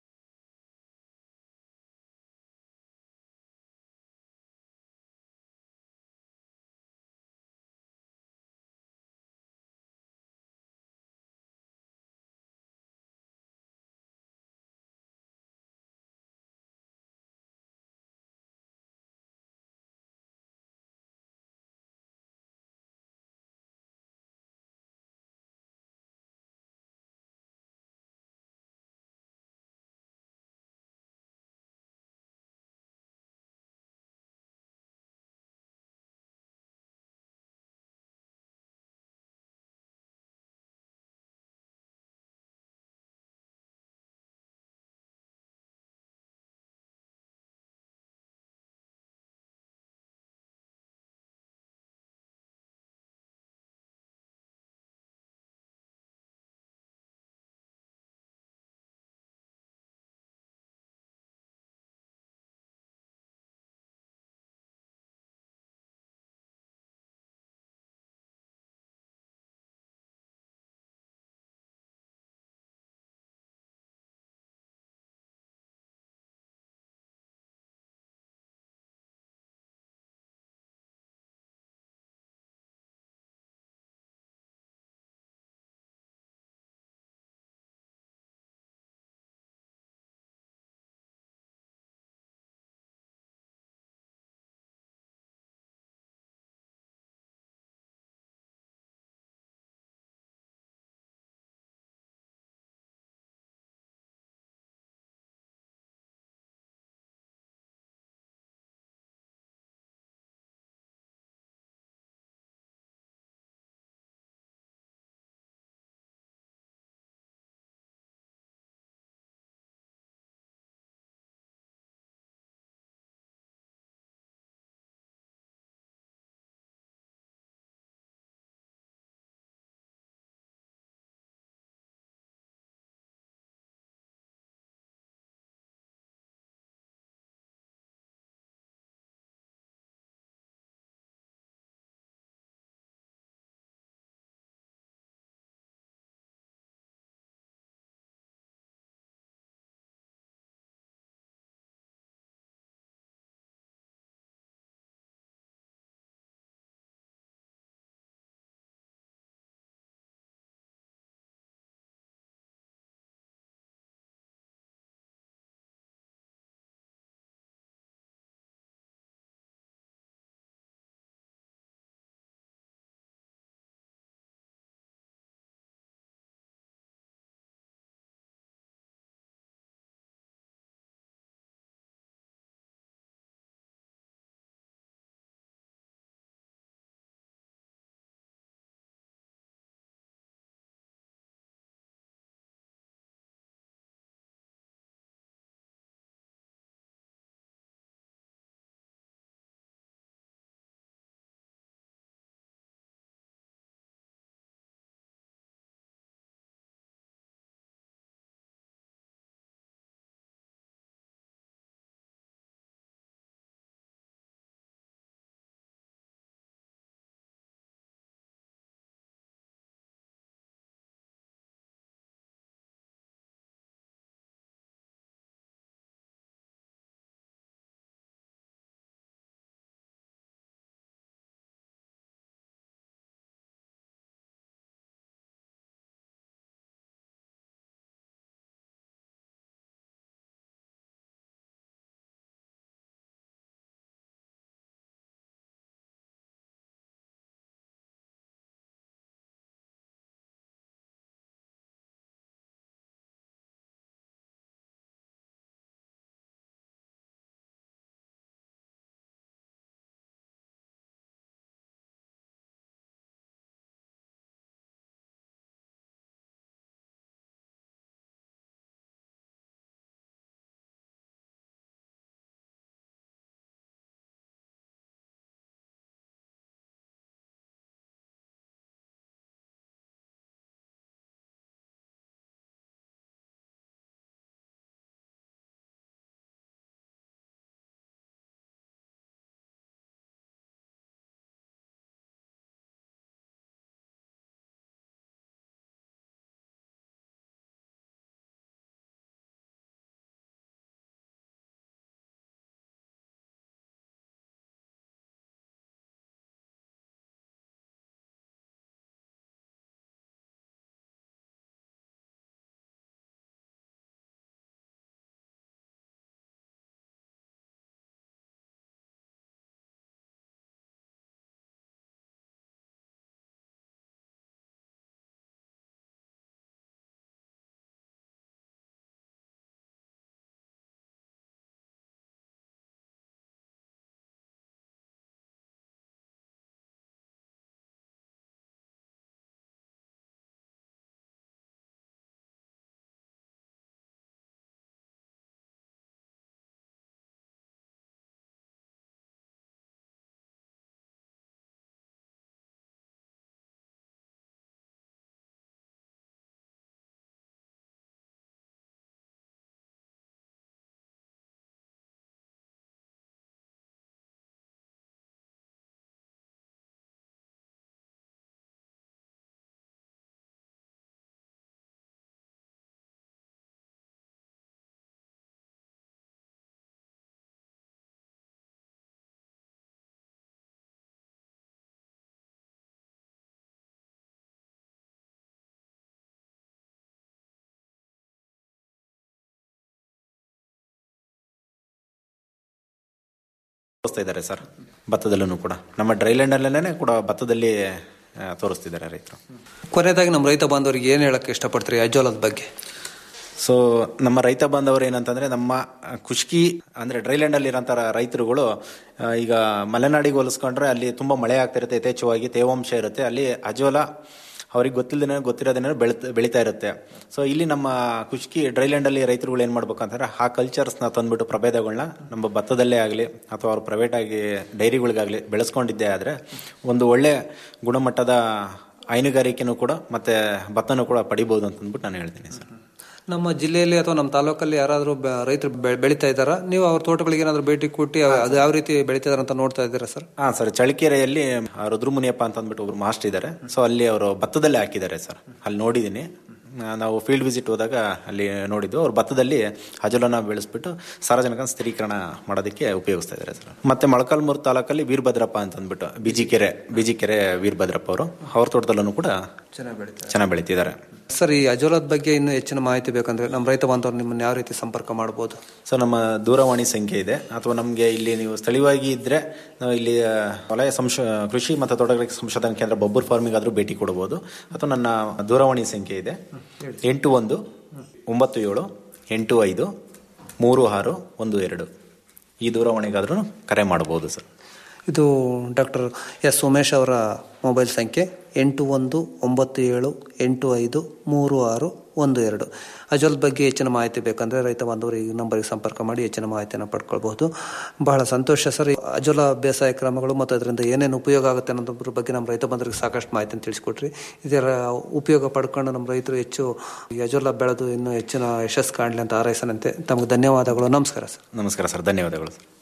ತೋರಿಸ್ತಾ ಇದ್ದಾರೆ ಸರ್ ಭತ್ತದಲ್ಲೂ ಕೂಡ ನಮ್ಮ ಡ್ರೈಲ್ಯಾಂಡಲ್ಲೇ ಕೂಡ ಭತ್ತದಲ್ಲಿ ಆ, ತೋರಿಸ್ತಿದ್ದಾರೆ ರೈತರು ಕೊನೆಯದಾಗಿ ನಮ್ಮ ರೈತ ಬಾಂಧವರಿಗೆ ಏನು ಹೇಳಕ್ಕೆ ಇಷ್ಟಪಡ್ತೀರಿ ಅಜೋಲದ ಬಗ್ಗೆ ಸೊ ನಮ್ಮ ರೈತ ಬಾಂಧವರು ಏನಂತಂದ್ರೆ ನಮ್ಮ ಖುಷ್ಕಿ ಅಂದ್ರೆ ಡ್ರೈಲ್ಯಾಂಡ್ ಅಲ್ಲಿ ಇರೋಂಥ ರೈತರುಗಳು ಆ, ಈಗ ಮಲೆನಾಡಿಗೆ ಹೋಲಿಸ್ಕೊಂಡ್ರೆ ಅಲ್ಲಿ ತುಂಬಾ ಮಳೆ ಆಗ್ತಿರುತ್ತೆ ಯಥೇಚ್ಛವಾಗಿ ತೇವಾಂಶ ಇರುತ್ತೆ ಅಲ್ಲಿ ಅಜೋಲ ಅವ್ರಿಗೆ ಗೊತ್ತಿಲ್ಲದೇನೆ ಗೊತ್ತಿರೋದೇನೋ ಬೆಳೆತ ಬೆಳೀತಾ ಇರುತ್ತೆ ಸೊ ಇಲ್ಲಿ ನಮ್ಮ ಖುಷ್ಕಿ ಡ್ರೈಲ್ಯಾಂಡ್ ಅಲ್ಲಿ ರೈತರುಗಳು ಏನ್ ಮಾಡ್ಬೇಕು ಅಂತಂದ್ರೆ ಆ ಕಲ್ಚರ್ಸ್ನ ತಂದ್ಬಿಟ್ಟು ಪ್ರಭೇದಗಳನ್ನ ನಮ್ಮ ಭತ್ತದಲ್ಲೇ ಆಗಲಿ ಅಥವಾ ಅವ್ರು ಪ್ರೈವೇಟ್ ಆಗಿ ಡೈರಿಗಳಿಗಾಗಲಿ ಬೆಳೆಸ್ಕೊಂಡಿದ್ದೇ ಆದ್ರೆ ಒಂದು ಒಳ್ಳೆ ಗುಣಮಟ್ಟದ ಹೈನುಗಾರಿಕೆನೂ ಕೂಡ ಮತ್ತೆ ಭತ್ತನೂ ಕೂಡ ಪಡಿಬಹುದು ಅಂತ ಅಂದ್ಬಿಟ್ಟು ನಾನು ಹೇಳ್ತೀನಿ ಸರ್ ನಮ್ಮ ಜಿಲ್ಲೆಯಲ್ಲಿ ಅಥವಾ ನಮ್ಮ ತಾಲೂಕಲ್ಲಿ ಯಾರಾದರೂ ರೈತರು ಬೆ- ಬೆಳೀತಾ ಇದ್ದಾರಾ ನೀವು ಅವ್ರ ತೋಟಗಳಿಗೆ ಏನಾದರೂ ಭೇಟಿ ಕೊಟ್ಟು ಅವ್- ಅದು ಯಾವ ರೀತಿ ಬೆಳೀತಾ ಅಂತ ನೋಡ್ತಾ ಇದ್ದೀರಾ ಸರ್ ಹಾ ಸರ್ ಚಳಿಕೆರೆಯಲ್ಲಿ ಆ, ರುದ್ರಮುನಿಯಪ್ಪ ಅಂತ ಅಂದ್ಬಿಟ್ಟು ಒಬ್ರು ಮಾಸ್ಟರ್ ಇದ್ದಾರೆ ಸೊ ಅಲ್ಲಿ ಅವರು ಭತ್ತದಲ್ಲೇ ಹಾಕಿದ್ದಾರೆ ಸರ್ ಅಲ್ಲಿ ನೋಡಿದ್ದೀನಿ ಆ, ನಾವು ಫೀಲ್ಡ್ ವಿಸಿಟ್ ಹೋದಾಗ ಅಲ್ಲಿ ನೋಡಿದ್ದು ಅವ್ರು ಭತ್ತದಲ್ಲಿ ಅಜಲನ ಬೆಳೆಸ್ಬಿಟ್ಟು ಸಾರ್ವಜನಿಕ ಸ್ಥಿರೀಕರಣ ಮಾಡೋದಕ್ಕೆ ಉಪಯೋಗಿಸ್ತಾ ಇದ್ದಾರೆ ಸರ್ ಮತ್ತೆ ಮೊಳಕಾಲ್ಮೂರು ತಾಲೂಕಲ್ಲಿ ವೀರಭದ್ರಪ್ಪ ಅಂತ ಅಂದ್ಬಿಟ್ಟು ಬಿಜಿಕೆರೆ ಬಿಜಿಕೆರೆ ವೀರಭದ್ರಪ್ಪ ಅವರು ಅವ್ರ ತೋಟದಲ್ಲೂ ಕೂಡ ಚೆನ್ನಾಗಿ ಬೆಳೀತಾರೆ ಚೆನ್ನಾಗಿ ಬೆಳೀತಿದ್ದಾರೆ ಸರ್ ಈ ಅಜೋಲದ ಬಗ್ಗೆ ಇನ್ನೂ ಹೆಚ್ಚಿನ ಮಾಹಿತಿ ಬೇಕಂದ್ರೆ ನಮ್ಮ ರೈತ ಬಾಂಧವರು ನಿಮ್ಮನ್ನು ಯಾವ ರೀತಿ ಸಂಪರ್ಕ ಮಾಡ್ಬೋದು ಸೊ ನಮ್ಮ ದೂರವಾಣಿ ಸಂಖ್ಯೆ ಇದೆ ಅಥವಾ ನಮಗೆ ಇಲ್ಲಿ ನೀವು ಸ್ಥಳೀಯವಾಗಿ ಇದ್ರೆ ನಾವು ಇಲ್ಲಿ ಆ, ವಲಯ ಸಂಶ ಕೃಷಿ ಮತ್ತು ತೋಟಗಾರಿಕೆ ಸಂಶೋಧನಾ ಕೇಂದ್ರ ಬೊಬ್ಬರ್ ಫಾರ್ಮಿಗೆ ಆದರೂ ಭೇಟಿ ಕೊಡಬಹುದು ಅಥವಾ ನನ್ನ ದೂರವಾಣಿ ಸಂಖ್ಯೆ ಇದೆ ಎಂಟು ಒಂದು ಒಂಬತ್ತು ಏಳು ಎಂಟು ಐದು ಮೂರು ಆರು ಒಂದು ಎರಡು ಈ ದೂರವಾಣಿಗಾದ್ರೂ ಕರೆ ಮಾಡಬಹುದು ಸರ್ ಇದು ಡಾಕ್ಟರ್ ಎಸ್ ಉಮೇಶ್ ಅವರ ಮೊಬೈಲ್ ಸಂಖ್ಯೆ ಎಂಟು ಒಂದು ಒಂಬತ್ತು ಏಳು ಎಂಟು ಐದು ಮೂರು ಆರು ಒಂದು ಎರಡು ಅಜೋಲ್ ಬಗ್ಗೆ ಹೆಚ್ಚಿನ ಮಾಹಿತಿ ಬೇಕಂದ್ರೆ ರೈತ ಬಾಂಧವರು ಈ ನಂಬರ್ಗೆ ಸಂಪರ್ಕ ಮಾಡಿ ಹೆಚ್ಚಿನ ಮಾಹಿತಿಯನ್ನು ಪಡ್ಕೊಳ್ಬಹುದು ಬಹಳ ಸಂತೋಷ ಸರ್ ಈ ಅಜೋಲ ಬೇಸಾಯ ಕ್ರಮಗಳು ಮತ್ತು ಅದರಿಂದ ಏನೇನು ಉಪಯೋಗ ಆಗುತ್ತೆ ಅನ್ನೋದ್ರ ಬಗ್ಗೆ ನಮ್ಮ ರೈತ ಬಾಂಧವರಿಗೆ ಸಾಕಷ್ಟು ಮಾಹಿತಿಯನ್ನು ತಿಳಿಸ್ಕೊಟ್ರಿ ಇದರ ಉಪಯೋಗ ಪಡ್ಕೊಂಡು ನಮ್ಮ ರೈತರು ಹೆಚ್ಚು ಈ ಅಜೋಲ ಬೆಳೆದು ಇನ್ನೂ ಹೆಚ್ಚಿನ ಯಶಸ್ಸು ಕಾಣಲಿ ಅಂತ ಹಾರೈಸನಂತೆ ತಮಗೆ ಧನ್ಯವಾದಗಳು ನಮಸ್ಕಾರ ಸರ್ ನಮಸ್ಕಾರ ಸರ್ ಧನ್ಯವಾದಗಳು ಸರ್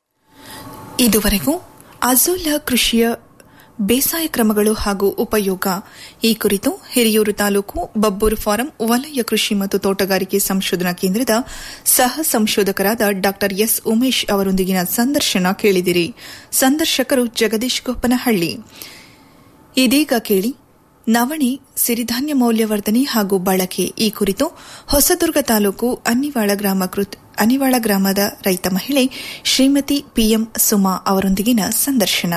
ಇದುವರೆಗೂ ಅಜೋಲಾ ಕೃಷಿಯ ಬೇಸಾಯ ಕ್ರಮಗಳು ಹಾಗೂ ಉಪಯೋಗ ಈ ಕುರಿತು ಹಿರಿಯೂರು ತಾಲೂಕು ಬಬ್ಬೂರು ಫಾರಂ ವಲಯ ಕೃಷಿ ಮತ್ತು ತೋಟಗಾರಿಕೆ ಸಂಶೋಧನಾ ಕೇಂದ್ರದ ಸಹ ಸಂಶೋಧಕರಾದ ಡಾ ಎಸ್ ಉಮೇಶ್ ಅವರೊಂದಿಗಿನ ಸಂದರ್ಶನ ಕೇಳಿದಿರಿ ಸಂದರ್ಶಕರು ಜಗದೀಶ್ ಗೊಪ್ಪನಹಳ್ಳಿ ಇದೀಗ ಕೇಳಿ ನವಣೆ ಸಿರಿಧಾನ್ಯ ಮೌಲ್ಯವರ್ಧನೆ ಹಾಗೂ ಬಳಕೆ ಈ ಕುರಿತು ಹೊಸದುರ್ಗ ತಾಲೂಕು ಅನ್ನಿವಾಳ ಗ್ರಾಮ ಕೃತ್ ಅನಿವಾಳ ಗ್ರಾಮದ ರೈತ ಮಹಿಳೆ ಶ್ರೀಮತಿ ಪಿಎಂ ಸುಮಾ ಅವರೊಂದಿಗಿನ ಸಂದರ್ಶನ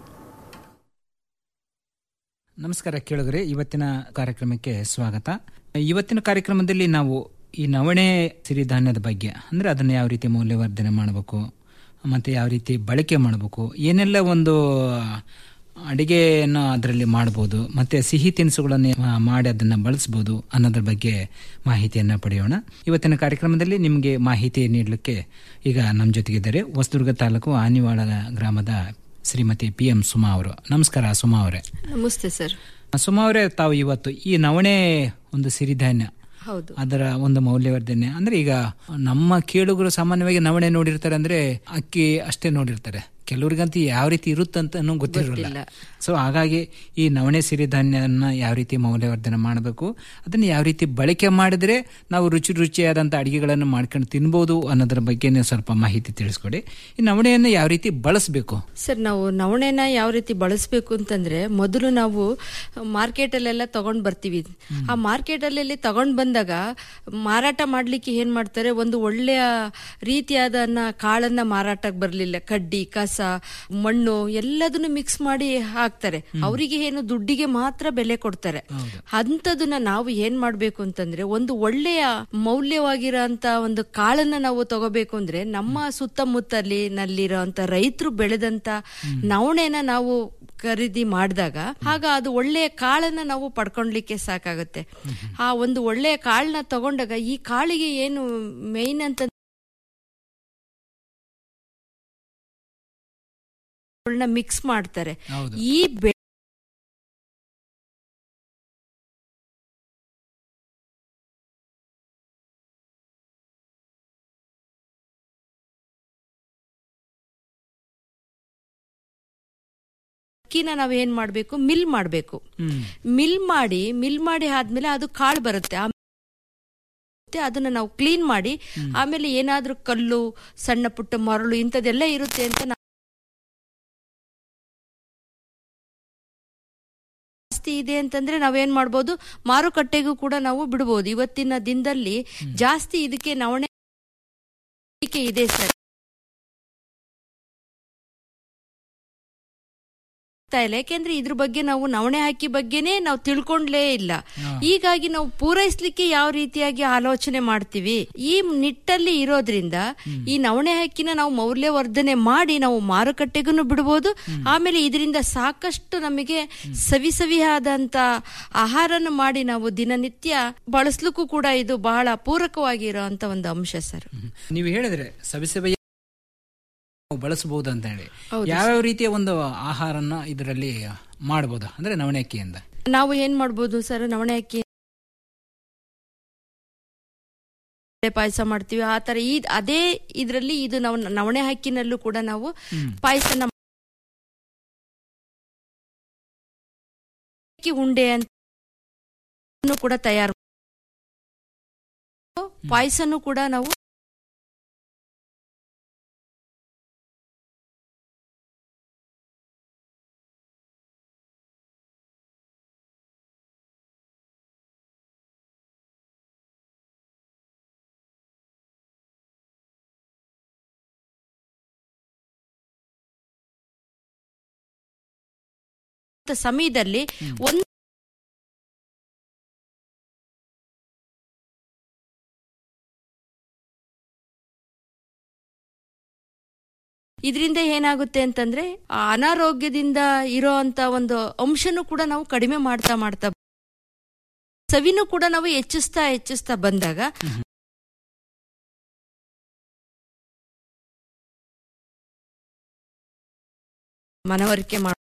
ನಮಸ್ಕಾರ ಕೇಳಿದ್ರೆ ಇವತ್ತಿನ ಕಾರ್ಯಕ್ರಮಕ್ಕೆ ಸ್ವಾಗತ ಇವತ್ತಿನ ಕಾರ್ಯಕ್ರಮದಲ್ಲಿ ನಾವು ಈ ನವಣೆ ಸಿರಿಧಾನ್ಯದ ಬಗ್ಗೆ ಅಂದ್ರೆ ಅದನ್ನ ಯಾವ ರೀತಿ ಮೌಲ್ಯವರ್ಧನೆ ಮಾಡಬೇಕು ಮತ್ತೆ ಯಾವ ರೀತಿ ಬಳಕೆ ಮಾಡಬೇಕು ಏನೆಲ್ಲ ಒಂದು ಅಡಿಗೆಯನ್ನು ಅದರಲ್ಲಿ ಮಾಡ್ಬೋದು ಮತ್ತೆ ಸಿಹಿ ತಿನಿಸುಗಳನ್ನು ಆ, ಮಾಡಿ ಅದನ್ನು ಬಳಸ್ಬೋದು ಅನ್ನೋದ್ರ ಬಗ್ಗೆ ಮಾಹಿತಿಯನ್ನು ಪಡೆಯೋಣ ಇವತ್ತಿನ ಕಾರ್ಯಕ್ರಮದಲ್ಲಿ ನಿಮಗೆ ಮಾಹಿತಿ ನೀಡಲಿಕ್ಕೆ ಈಗ ನಮ್ಮ ಜೊತೆಗಿದ್ದಾರೆ ಹೊಸದುರ್ಗ ತಾಲೂಕು ಆನಿವಾಳ ಗ್ರಾಮದ ಶ್ರೀಮತಿ ಪಿ ಎಂ ಸುಮಾ ಅವರು ನಮಸ್ಕಾರ ಸುಮಾ ಅವರೇ ನಮಸ್ತೆ ಸರ್ ಸುಮಾ ಅವರೇ ತಾವು ಇವತ್ತು ಈ ನವಣೆ ಒಂದು ಸಿರಿಧಾನ್ಯ ಹೌದು ಅದರ ಒಂದು ಮೌಲ್ಯವರ್ಧನೆ ಅಂದ್ರೆ ಈಗ ನಮ್ಮ ಕೇಳುಗರು ಸಾಮಾನ್ಯವಾಗಿ ನವಣೆ ನೋಡಿರ್ತಾರೆ ಅಂದ್ರೆ ಅಕ್ಕಿ ಅಷ್ಟೇ ನೋಡಿರ್ತಾರೆ ಕೆಲವ್ರಿಗಂತೂ ಯಾವ ರೀತಿ ಇರುತ್ತಂತ ಗೊತ್ತಿರಲ್ಲ ಗೊತ್ತಿಲ್ಲ. ಸೊ ಹಾಗಾಗಿ ಈ ನವಣೆ ಸಿರಿಧಾನ್ಯನ ಯಾವ ರೀತಿ ಮೌಲ್ಯವರ್ಧನೆ ಮಾಡಬೇಕು ಅದನ್ನ ಯಾವ ರೀತಿ ಬಳಕೆ ಮಾಡಿದ್ರೆ ನಾವು ರುಚಿ ರುಚಿಯಾದಂಥ ಅಡಿಗೆಗಳನ್ನು ಮಾಡ್ಕೊಂಡು ತಿನ್ಬೋದು ಅನ್ನೋದ್ರ ಬಗ್ಗೆ ನೀವು ಸ್ವಲ್ಪ ಮಾಹಿತಿ ತಿಳಿಸ್ಕೊಡಿ ಈ ನವಣೆಯನ್ನು ಯಾವ ರೀತಿ ಬಳಸಬೇಕು ಸರ್ ನಾವು ನವಣೆನ ಯಾವ ರೀತಿ ಬಳಸಬೇಕು ಅಂತಂದ್ರೆ ಮೊದಲು ನಾವು ಮಾರ್ಕೆಟ್ ಅಲ್ಲೆಲ್ಲ ತಗೊಂಡ್ ಬರ್ತೀವಿ ಆ ಮಾರ್ಕೆಟ್ ಅಲ್ಲಿ ತಗೊಂಡ್ ಬಂದಾಗ ಮಾರಾಟ ಮಾಡ್ಲಿಕ್ಕೆ ಏನ್ ಮಾಡ್ತಾರೆ ಒಂದು ಒಳ್ಳೆಯ ರೀತಿಯಾದ ಕಾಳನ್ನ ಮಾರಾಟಕ್ಕೆ ಬರ್ಲಿಲ್ಲ ಕಡ್ಡಿ ಕಸ ಮಣ್ಣು ಎಲ್ಲದನ್ನು ಮಿಕ್ಸ್ ಮಾಡಿ ಹಾಕ್ತಾರೆ ಅವರಿಗೆ ಏನು ದುಡ್ಡಿಗೆ ಮಾತ್ರ ಬೆಲೆ ಕೊಡ್ತಾರೆ ಅಂಥದನ್ನ ನಾವು ಏನ್ ಮಾಡ್ಬೇಕು ಅಂತಂದ್ರೆ ಒಂದು ಒಳ್ಳೆಯ ಮೌಲ್ಯವಾಗಿರೋಂತ ಒಂದು ಕಾಳನ್ನ ನಾವು ತಗೋಬೇಕು ಅಂದ್ರೆ ನಮ್ಮ ಸುತ್ತಮುತ್ತಲಿ ನಲ್ಲಿರೋಂತ ರೈತರು ಬೆಳೆದಂತ ನವಣೆನ ನಾವು ಖರೀದಿ ಮಾಡಿದಾಗ ಆಗ ಅದು ಒಳ್ಳೆಯ ಕಾಳನ್ನ ನಾವು ಪಡ್ಕೊಳ್ಲಿಕ್ಕೆ ಸಾಕಾಗುತ್ತೆ ಆ ಒಂದು ಒಳ್ಳೆಯ ಕಾಳನ್ನ ತಗೊಂಡಾಗ ಈ ಕಾಳಿಗೆ ಏನು ಮೇಯ್ನ್ ಅಂತ ಮಿಕ್ಸ್ ಮಾಡ್ತಾರೆ ಈ ಬೆ ಅಕ್ಕಿನ ನಾವ್ ಏನ್ ಮಾಡ್ಬೇಕು ಮಿಲ್ ಮಾಡ್ಬೇಕು ಮಿಲ್ ಮಾಡಿ ಮಿಲ್ ಮಾಡಿ ಆದ್ಮೇಲೆ ಅದು ಕಾಳು ಬರುತ್ತೆ ಆ ಮತ್ತೆ ಅದನ್ನ ನಾವು ಕ್ಲೀನ್ ಮಾಡಿ ಆಮೇಲೆ ಏನಾದ್ರೂ ಕಲ್ಲು ಸಣ್ಣ ಪುಟ್ಟ ಮರಳು ಇಂಥದ್ದೆಲ್ಲ ಇರುತ್ತೆ ಅಂತ ನಾವು ಜಾಸ್ತಿ ಇದೆ ಅಂತಂದ್ರೆ ನಾವೇನ್ ಮಾಡ್ಬೋದು ಮಾರುಕಟ್ಟೆಗೂ ಕೂಡ ನಾವು ಬಿಡ್ಬೋದು ಇವತ್ತಿನ ದಿನದಲ್ಲಿ ಜಾಸ್ತಿ ಇದಕ್ಕೆ ನವಣೆ ಇದೆ ಸರ್ ಆಗ್ತಾ ಇಲ್ಲ ಯಾಕೆಂದ್ರೆ ಇದ್ರ ಬಗ್ಗೆ ನಾವು ನವಣೆ ಹಾಕಿ ಬಗ್ಗೆನೇ ನಾವು ತಿಳ್ಕೊಂಡ್ಲೇ ಇಲ್ಲ ಹೀಗಾಗಿ ನಾವು ಪೂರೈಸ್ಲಿಕ್ಕೆ ಯಾವ ರೀತಿಯಾಗಿ ಆಲೋಚನೆ ಮಾಡ್ತೀವಿ ಈ ನಿಟ್ಟಲ್ಲಿ ಇರೋದ್ರಿಂದ ಈ ನವಣೆ ಹಕ್ಕಿನ ನಾವು ಮೌಲ್ಯವರ್ಧನೆ ಮಾಡಿ ನಾವು ಮಾರುಕಟ್ಟೆಗೂ ಬಿಡ್ಬೋದು ಆಮೇಲೆ ಇದರಿಂದ ಸಾಕಷ್ಟು ನಮಗೆ ಸವಿ ಸವಿಯಾದಂತ ಆಹಾರನ ಮಾಡಿ ನಾವು ದಿನನಿತ್ಯ ಬಳಸ್ಲಿಕ್ಕೂ ಕೂಡ ಇದು ಬಹಳ ಪೂರಕವಾಗಿರೋ ಅಂತ ಒಂದು ಅಂಶ ಸರ್ ನೀವು ಹೇಳಿದ್ರೆ ಸವಿಸೆವೆಯ ಬಳಸಬಹುದು ಅಂತ ಹೇಳಿ ಹೌದು ಯಾವ್ಯಾವ ರೀತಿಯ ಒಂದು ಆಹಾರನ ಇದರಲ್ಲಿ ಮಾಡಬಹುದು ಅಂದ್ರೆ ನವಣೆ ಅಕ್ಕಿಯಿಂದ ನಾವು ಏನ್ ಮಾಡ್ಬೋದು ಸರ್ ನವಣೆ ಅಕ್ಕಿ ಪಾಯಸ ಮಾಡ್ತೀವಿ ಆ ತರ ಈ ಅದೇ ಇದ್ರಲ್ಲಿ ಇದು ನಾವು ನವಣೆ ಹಕ್ಕಿನಲ್ಲೂ ಕೂಡ ನಾವು ಪಾಯಸನ ಅಕ್ಕಿ ಉಂಡೆ ಅಂತ ಕೂಡ ತಯಾರು ಪಾಯಸನು ಕೂಡ ನಾವು ಸಮಯದಲ್ಲಿ ಒಂದು ಇದರಿಂದ ಏನಾಗುತ್ತೆ ಅಂತಂದ್ರೆ ಆ ಅನಾರೋಗ್ಯದಿಂದ ಇರೋ ಅಂತ ಒಂದು ಅಂಶನೂ ಕೂಡ ನಾವು ಕಡಿಮೆ ಮಾಡ್ತಾ ಮಾಡ್ತಾ ಸವಿನೂ ಕೂಡ ನಾವು ಹೆಚ್ಚಿಸ್ತಾ ಹೆಚ್ಚಿಸ್ತಾ ಬಂದಾಗ ಮನವರಿಕೆ ಮಾಡ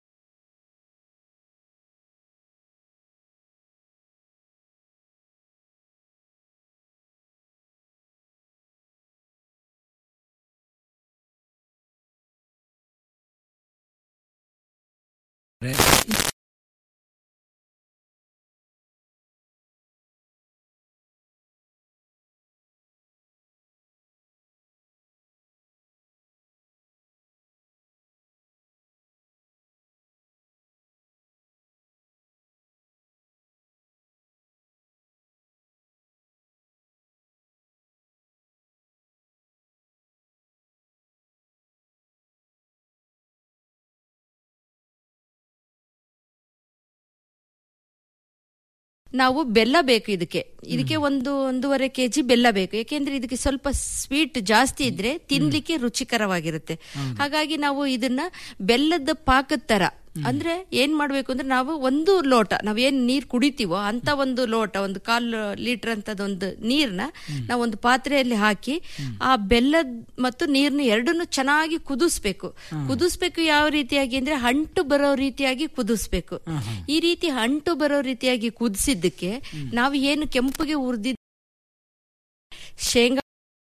ನಾವು ಬೆಲ್ಲ ಬೇಕು ಇದಕ್ಕೆ ಇದಕ್ಕೆ ಒಂದು ಒಂದೂವರೆ ಕೆಜಿ ಬೆಲ್ಲ ಬೇಕು ಯಾಕೆಂದ್ರೆ ಇದಕ್ಕೆ ಸ್ವಲ್ಪ ಸ್ವೀಟ್ ಜಾಸ್ತಿ ಇದ್ರೆ ತಿನ್ಲಿಕ್ಕೆ ರುಚಿಕರವಾಗಿರುತ್ತೆ ಹಾಗಾಗಿ ನಾವು ಇದನ್ನ ಬೆಲ್ಲದ ಪಾಕದ ತರ ಅಂದ್ರೆ ಏನ್ ಮಾಡ್ಬೇಕು ಅಂದ್ರೆ ನಾವು ಒಂದು ಲೋಟ ನಾವೇನ್ ನೀರ್ ಕುಡಿತೀವೋ ಅಂತ ಒಂದು ಲೋಟ ಒಂದು ಕಾಲ್ ಲೀಟರ್ ಅಂತದೊಂದು ನೀರ್ನ ನಾವು ಒಂದು ಪಾತ್ರೆಯಲ್ಲಿ ಹಾಕಿ ಆ ಬೆಲ್ಲದ ಮತ್ತು ನೀರ್ನ ಎರಡನ್ನು ಚೆನ್ನಾಗಿ ಕುದಿಸ್ಬೇಕು ಕುದಿಸ್ಬೇಕು ಯಾವ ರೀತಿಯಾಗಿ ಅಂದ್ರೆ ಅಂಟು ಬರೋ ರೀತಿಯಾಗಿ ಕುದಿಸ್ಬೇಕು ಈ ರೀತಿ ಅಂಟು ಬರೋ ರೀತಿಯಾಗಿ ಕುದಿಸಿದ್ದಕ್ಕೆ ನಾವು ಏನು ಕೆಂಪಗೆ ಹುರಿದಿದ್ದ ಶೇಂಗಾ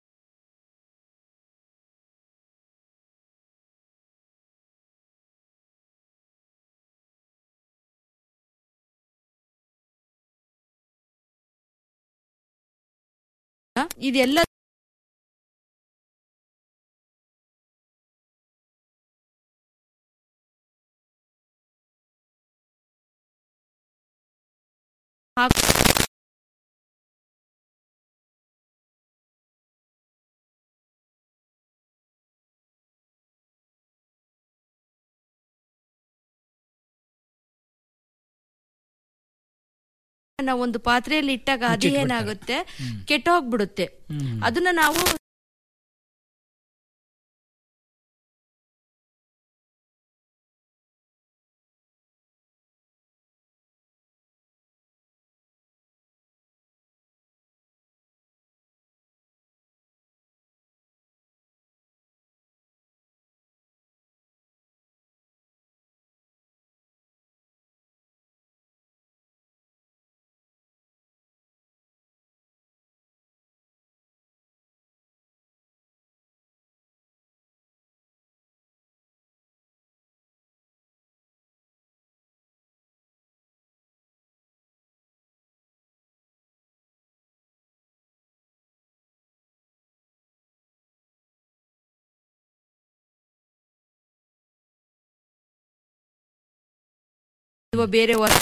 ಇದೆಲ್ಲ ಹಾಕ್- ನಾವು ಒಂದು ಪಾತ್ರೆಯಲ್ಲಿ ಇಟ್ಟಾಗ ಅದು ಮುಚ್ಚಿಟ್ಬಿಡ್ತಾರೆ. ಏನಾಗುತ್ತೆ ಕೆಟ್ಟ ಹೋಗ್ಬಿಡುತ್ತೆ ಅದನ್ನ ನಾವು ಅಥವಾ ಬೇರೆ ವ-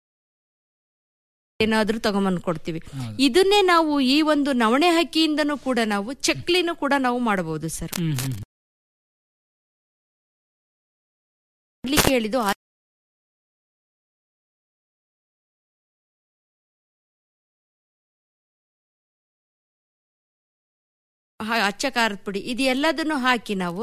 ಏನಾದ್ರೂ ತಗೊಂಬಂದ್ ಕೊಡ್ತೀವಿ ಇದನ್ನೇ ನಾವು ಈ ಒಂದು ನವಣೆ ಹಕ್ಕಿಯಿಂದನೂ ಕೂಡ ನಾವು ಚಕ್ಲಿನೂ ಕೂಡ ನಾವು ಮಾಡಬಹುದು ಸರ್ ಮಾಡ್ಲಿಕ್ಕೆ ಹೇಳಿದ್ದು ಆ- ಹ- ಅಚ್ಚ ಖಾರದ ಪುಡಿ ಇದು ಎಲ್ಲದನ್ನು ಹಾಕಿ ನಾವು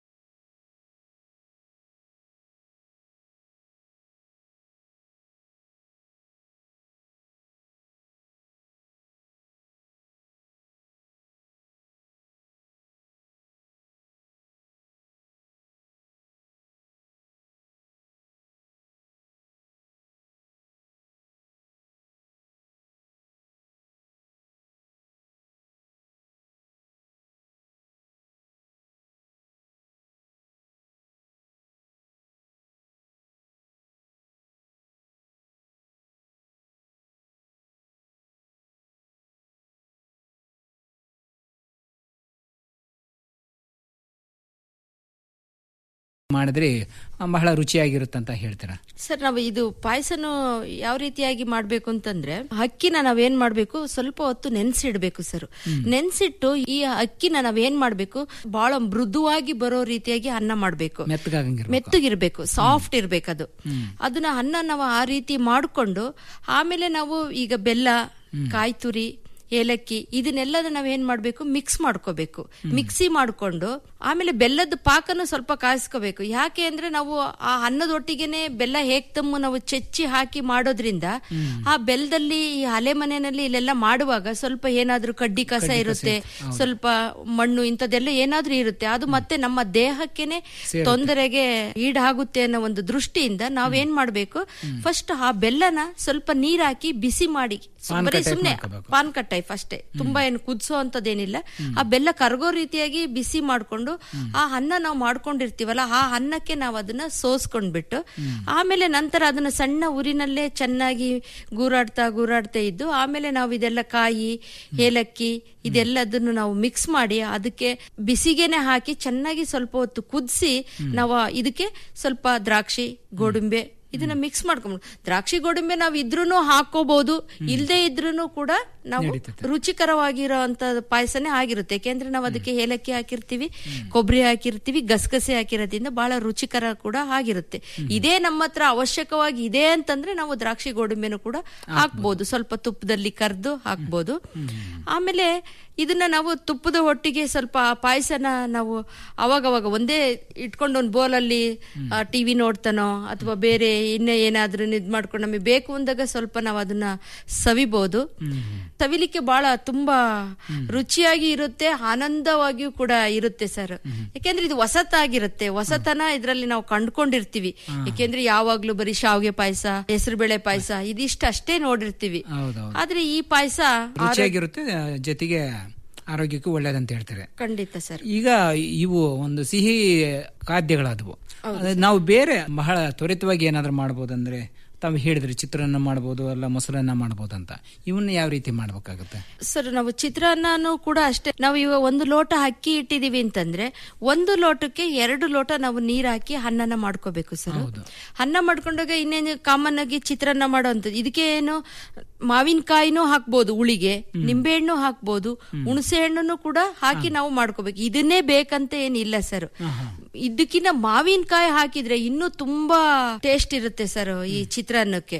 ಮಾಡಿದ್ರೆ ಆ, ಬಹಳ ರುಚಿಯಾಗಿರುತ್ತಂತ ಹೇಳ್ತೀರಾ ಸರ್ ನಾವು ಇದು ಪಾಯಸನು ಯಾವ ರೀತಿಯಾಗಿ ಮಾಡ್ಬೇಕು ಅಂತಂದ್ರೆ ಅಕ್ಕಿನ ನಾವೇನ್ ಮಾಡ್ಬೇಕು ಸ್ವಲ್ಪ ಹೊತ್ತು ನೆನ್ಸಿಡ್ಬೇಕು ಸರ್ ನೆನ್ಸಿಟ್ಟು ಈ ಅಕ್ಕಿನ ನಾವೇನ್ ಮಾಡ್ಬೇಕು ಬಹಳ ಮೃದುವಾಗಿ ಬರೋ ರೀತಿಯಾಗಿ ಅನ್ನ ಮಾಡ್ಬೇಕು ಮೆತ್ತಗಾಗಂಗಿರ್ಬೇಕು ಮೆತ್ತಗಿರ್ಬೇಕು ಸಾಫ್ಟ್ ಇರ್ಬೇಕದು ಅದನ್ನ ಅನ್ನ ನಾವು ಆ ರೀತಿ ಮಾಡ್ಕೊಂಡು ಆಮೇಲೆ ನಾವು ಈಗ ಬೆಲ್ಲ ಕಾಯಿ ತುರಿ ಏಲಕ್ಕಿ ಇದನ್ನೆಲ್ಲದ ನಾವ್ ಏನ್ ಮಾಡ್ಬೇಕು ಮಿಕ್ಸ್ ಮಾಡ್ಕೋಬೇಕು ಮಿಕ್ಸಿ ಮಾಡ್ಕೊಂಡು ಆಮೇಲೆ ಬೆಲ್ಲದ ಪಾಕನು ಸ್ವಲ್ಪ ಕಾಯಿಸ್ಕೋಬೇಕು ಯಾಕೆ ಅಂದ್ರೆ ನಾವು ಆ ಅನ್ನದೊಟ್ಟಿಗೆನೆ ಬೆಲ್ಲ ಹೇಗ್ ತಮ್ಮು ನಾವು ಚೆಚ್ಚಿ ಹಾಕಿ ಮಾಡೋದ್ರಿಂದ ಆ ಬೆಲ್ಲದಲ್ಲಿ ಈ ಹಲೆ ಮನೆಯಲ್ಲಿ ಇಲ್ಲೆಲ್ಲ ಮಾಡುವಾಗ ಸ್ವಲ್ಪ ಏನಾದ್ರೂ ಕಡ್ಡಿ ಕಸ ಇರುತ್ತೆ ಸ್ವಲ್ಪ ಮಣ್ಣು ಇಂಥದ್ದೆಲ್ಲ ಏನಾದ್ರೂ ಇರುತ್ತೆ ಅದು ಮತ್ತೆ ನಮ್ಮ ದೇಹಕ್ಕೆನೆ ತೊಂದರೆಗೆ ಈಡಾಗುತ್ತೆ ಅನ್ನೋ ಒಂದು ದೃಷ್ಟಿಯಿಂದ ನಾವೇನ್ ಮಾಡ್ಬೇಕು ಫಸ್ಟ್ ಆ ಬೆಲ್ಲನ ಸ್ವಲ್ಪ ನೀರ್ ಹಾಕಿ ಬಿಸಿ ಮಾಡಿ ಪಾನಕ ಬರೀ type ಸುಮ್ನೆ ಮಾಡ್ಕೋಬೇಕು. ಪಾನ್ಕ ಟೈಪ್ ಅಷ್ಟೇ ತುಂಬಾ ಏನು ಕುದಿಸೋ ಅಂತದೇನಿಲ್ಲ ಆ ಬೆಲ್ಲ ಕರಗೋ ರೀತಿಯಾಗಿ ಬಿಸಿ ಮಾಡ್ಕೊಂಡು ಆ ಅನ್ನ ನಾವು ಮಾಡ್ಕೊಂಡಿರ್ತೀವಲ್ಲ ಆ ಅನ್ನಕ್ಕೆ ನಾವು ಅದನ್ನ ಸೋಸ್ಕೊಂಡ್ಬಿಟ್ಟು ಆಮೇಲೆ ನಂತರ ಅದನ್ನ ಸಣ್ಣ ಉರಿನಲ್ಲೇ ಚೆನ್ನಾಗಿ ಗೂರಾಡ್ತಾ ಗೂರಾಡ್ತಾ ಇದ್ದು ಆಮೇಲೆ ನಾವು ಇದೆಲ್ಲ ಕಾಯಿ ಏಲಕ್ಕಿ ಇದೆಲ್ಲದನ್ನು ನಾವು ಮಿಕ್ಸ್ ಮಾಡಿ ಅದಕ್ಕೆ ಬಿಸಿಗೆನೆ ಹಾಕಿ ಚೆನ್ನಾಗಿ ಸ್ವಲ್ಪ ಹೊತ್ತು ಕುದಿಸಿ ನಾವು ಇದಕ್ಕೆ ಸ್ವಲ್ಪ ದ್ರಾಕ್ಷಿ ಗೋಡಂಬೆ ಇದನ್ನ ಮಿಕ್ಸ್ ಮಾಡ್ಕೊಂಡು ದ್ರಾಕ್ಷಿ ಗೋಡಂಬೆ ನಾವು ಇದ್ರೂನು ಹಾಕೋಬಹುದು ಇಲ್ದೇ ಇದ್ರೂನು ಕೂಡ ನಾವು ರುಚಿಕರವಾಗಿರೋ ಅಂತ ಪಾಯಸನೇ ಆಗಿರುತ್ತೆ ಯಾಕೆಂದ್ರೆ ನಾವು ಅದಕ್ಕೆ ಏಲಕ್ಕಿ ಹಾಕಿರ್ತೀವಿ ಕೊಬ್ಬರಿ ಹಾಕಿರ್ತೀವಿ ಗಸಗಸೆ ಹಾಕಿರೋದ್ರಿಂದ ಬಹಳ ರುಚಿಕರ ಕೂಡ ಆಗಿರುತ್ತೆ ಇದೇ ನಮ್ಮ ಹತ್ರ ಅವಶ್ಯಕವಾಗಿ ಇದೆ ಅಂತಂದ್ರೆ ನಾವು ದ್ರಾಕ್ಷಿ ಗೋಡಂಬೆನೂ ಕೂಡ ಹಾಕ್ಬೋದು ಸ್ವಲ್ಪ ತುಪ್ಪದಲ್ಲಿ ಕರೆದು ಹಾಕ್ಬೋದು ಆಮೇಲೆ ಇದನ್ನ ನಾವು ತುಪ್ಪದ ಒಟ್ಟಿಗೆ ಸ್ವಲ್ಪ ಆ ಪಾಯಸನ ನಾವು ಅವಾಗವಾಗ ಒಂದೇ ಇಟ್ಕೊಂಡು ಒಂದು ಬೋಲಲ್ಲಿ ಟಿವಿ ನೋಡ್ತಾನೋ ಅಥವಾ ಬೇರೆ ಇನ್ನೇ ಏನಾದ್ರೂ ಇದ್ ಮಾಡ್ಕೊಂಡು ನಮಗೆ ಬೇಕು ಅಂದಾಗ ಸ್ವಲ್ಪ ನಾವು ಅದನ್ನ ಸವಿಬಹುದು ಸವಿಲಿಕ್ಕೆ ಬಹಳ ತುಂಬಾ ರುಚಿಯಾಗಿ ಇರುತ್ತೆ ಆನಂದವಾಗಿಯೂ ಕೂಡ ಇರುತ್ತೆ ಸರ್ ಯಾಕೆಂದ್ರೆ ಇದು ಹೊಸತಾಗಿರುತ್ತೆ ಹೊಸತನ ಇದ್ರಲ್ಲಿ ನಾವು ಕಂಡ್ಕೊಂಡಿರ್ತೀವಿ ಯಾಕೆಂದ್ರೆ ಯಾವಾಗ್ಲೂ ಬರೀ ಶಾವ್ಗೆ ಪಾಯಸ ಹೆಸರುಬೇಳೆ ಪಾಯಸ ಇದಿಷ್ಟು ಅಷ್ಟೇ ನೋಡಿರ್ತೀವಿ ಹೌದೌದು ಆದ್ರೆ ಈ ಪಾಯಸ ರುಚಿಯಾಗಿರುತ್ತೆ ಆ, ಜೊತೆಗೆ ಆರೋಗ್ಯಕ್ಕೂ ಒಳ್ಳೇದಂತ ಹೇಳ್ತಾರೆ ಖಂಡಿತ ಸರ್ ಈಗ ಇವು ಒಂದು ಸಿಹಿ ಖಾದ್ಯಗಳಾದವು ಅದೇ ನಾವು ಬೇರೆ ಬಹಳ ತ್ವರಿತವಾಗಿ ಏನಾದ್ರೂ ಮಾಡ್ಬೋದಂದ್ರೆ ತಾವು ಹೇಳಿದ್ರಿ ಚಿತ್ರಾನ್ನ ಮಾಡ್ಬೋದು ಅಲ್ಲ ಮೊಸರನ್ನ ಮಾಡ್ಬೋದು ಅಂತ ಇವನ್ನ ಯಾವ ರೀತಿ ಮಾಡ್ಬೇಕಾಗುತ್ತೆ ಸರ್ ನಾವು ಚಿತ್ರಾನ್ನನೂ ಕೂಡ ಅಷ್ಟೇ ನಾವು ಇವಾಗ ಒಂದು ಲೋಟ ಅಕ್ಕಿ ಇಟ್ಟಿದೀವಿ ಅಂತಂದ್ರೆ ಒಂದು ಲೋಟಕ್ಕೆ ಎರಡು ಲೋಟ ನಾವು ನೀರ್ ಹಾಕಿ ಅನ್ನನ ಮಾಡ್ಕೋಬೇಕು ಸರ್ ಅನ್ನ ಮಾಡ್ಕೊಂಡಾಗ ಇನ್ನೇನು ಕಾಮನ್ ಆಗಿ ಚಿತ್ರಾನ್ನ ಮಾಡೋಂಥದ್ದು ಇದಕ್ಕೆ ಏನು ಮಾವಿನಕಾಯಿನೂ ಹಾಕ್ಬೋದು ಉಳಿಗೆ ನಿಂಬೆಹಣ್ಣು ಹಾಕ್ಬೋದು ಹುಣಸೆ ಹಣ್ಣನ್ನು ಕೂಡ ಹಾಕಿ ನಾವು ಮಾಡ್ಕೋಬೇಕು ಇದನ್ನೇ ಬೇಕಂತ ಏನಿಲ್ಲ ಸರ್ ಇದಕ್ಕಿಂತ ಮಾವಿನಕಾಯಿ ಹಾಕಿದ್ರೆ ಇನ್ನೂ ತುಂಬಾ ಟೇಸ್ಟ್ ಇರುತ್ತೆ ಸರ್ ಈ ಚಿತ್ರಾನ್ನಕ್ಕೆ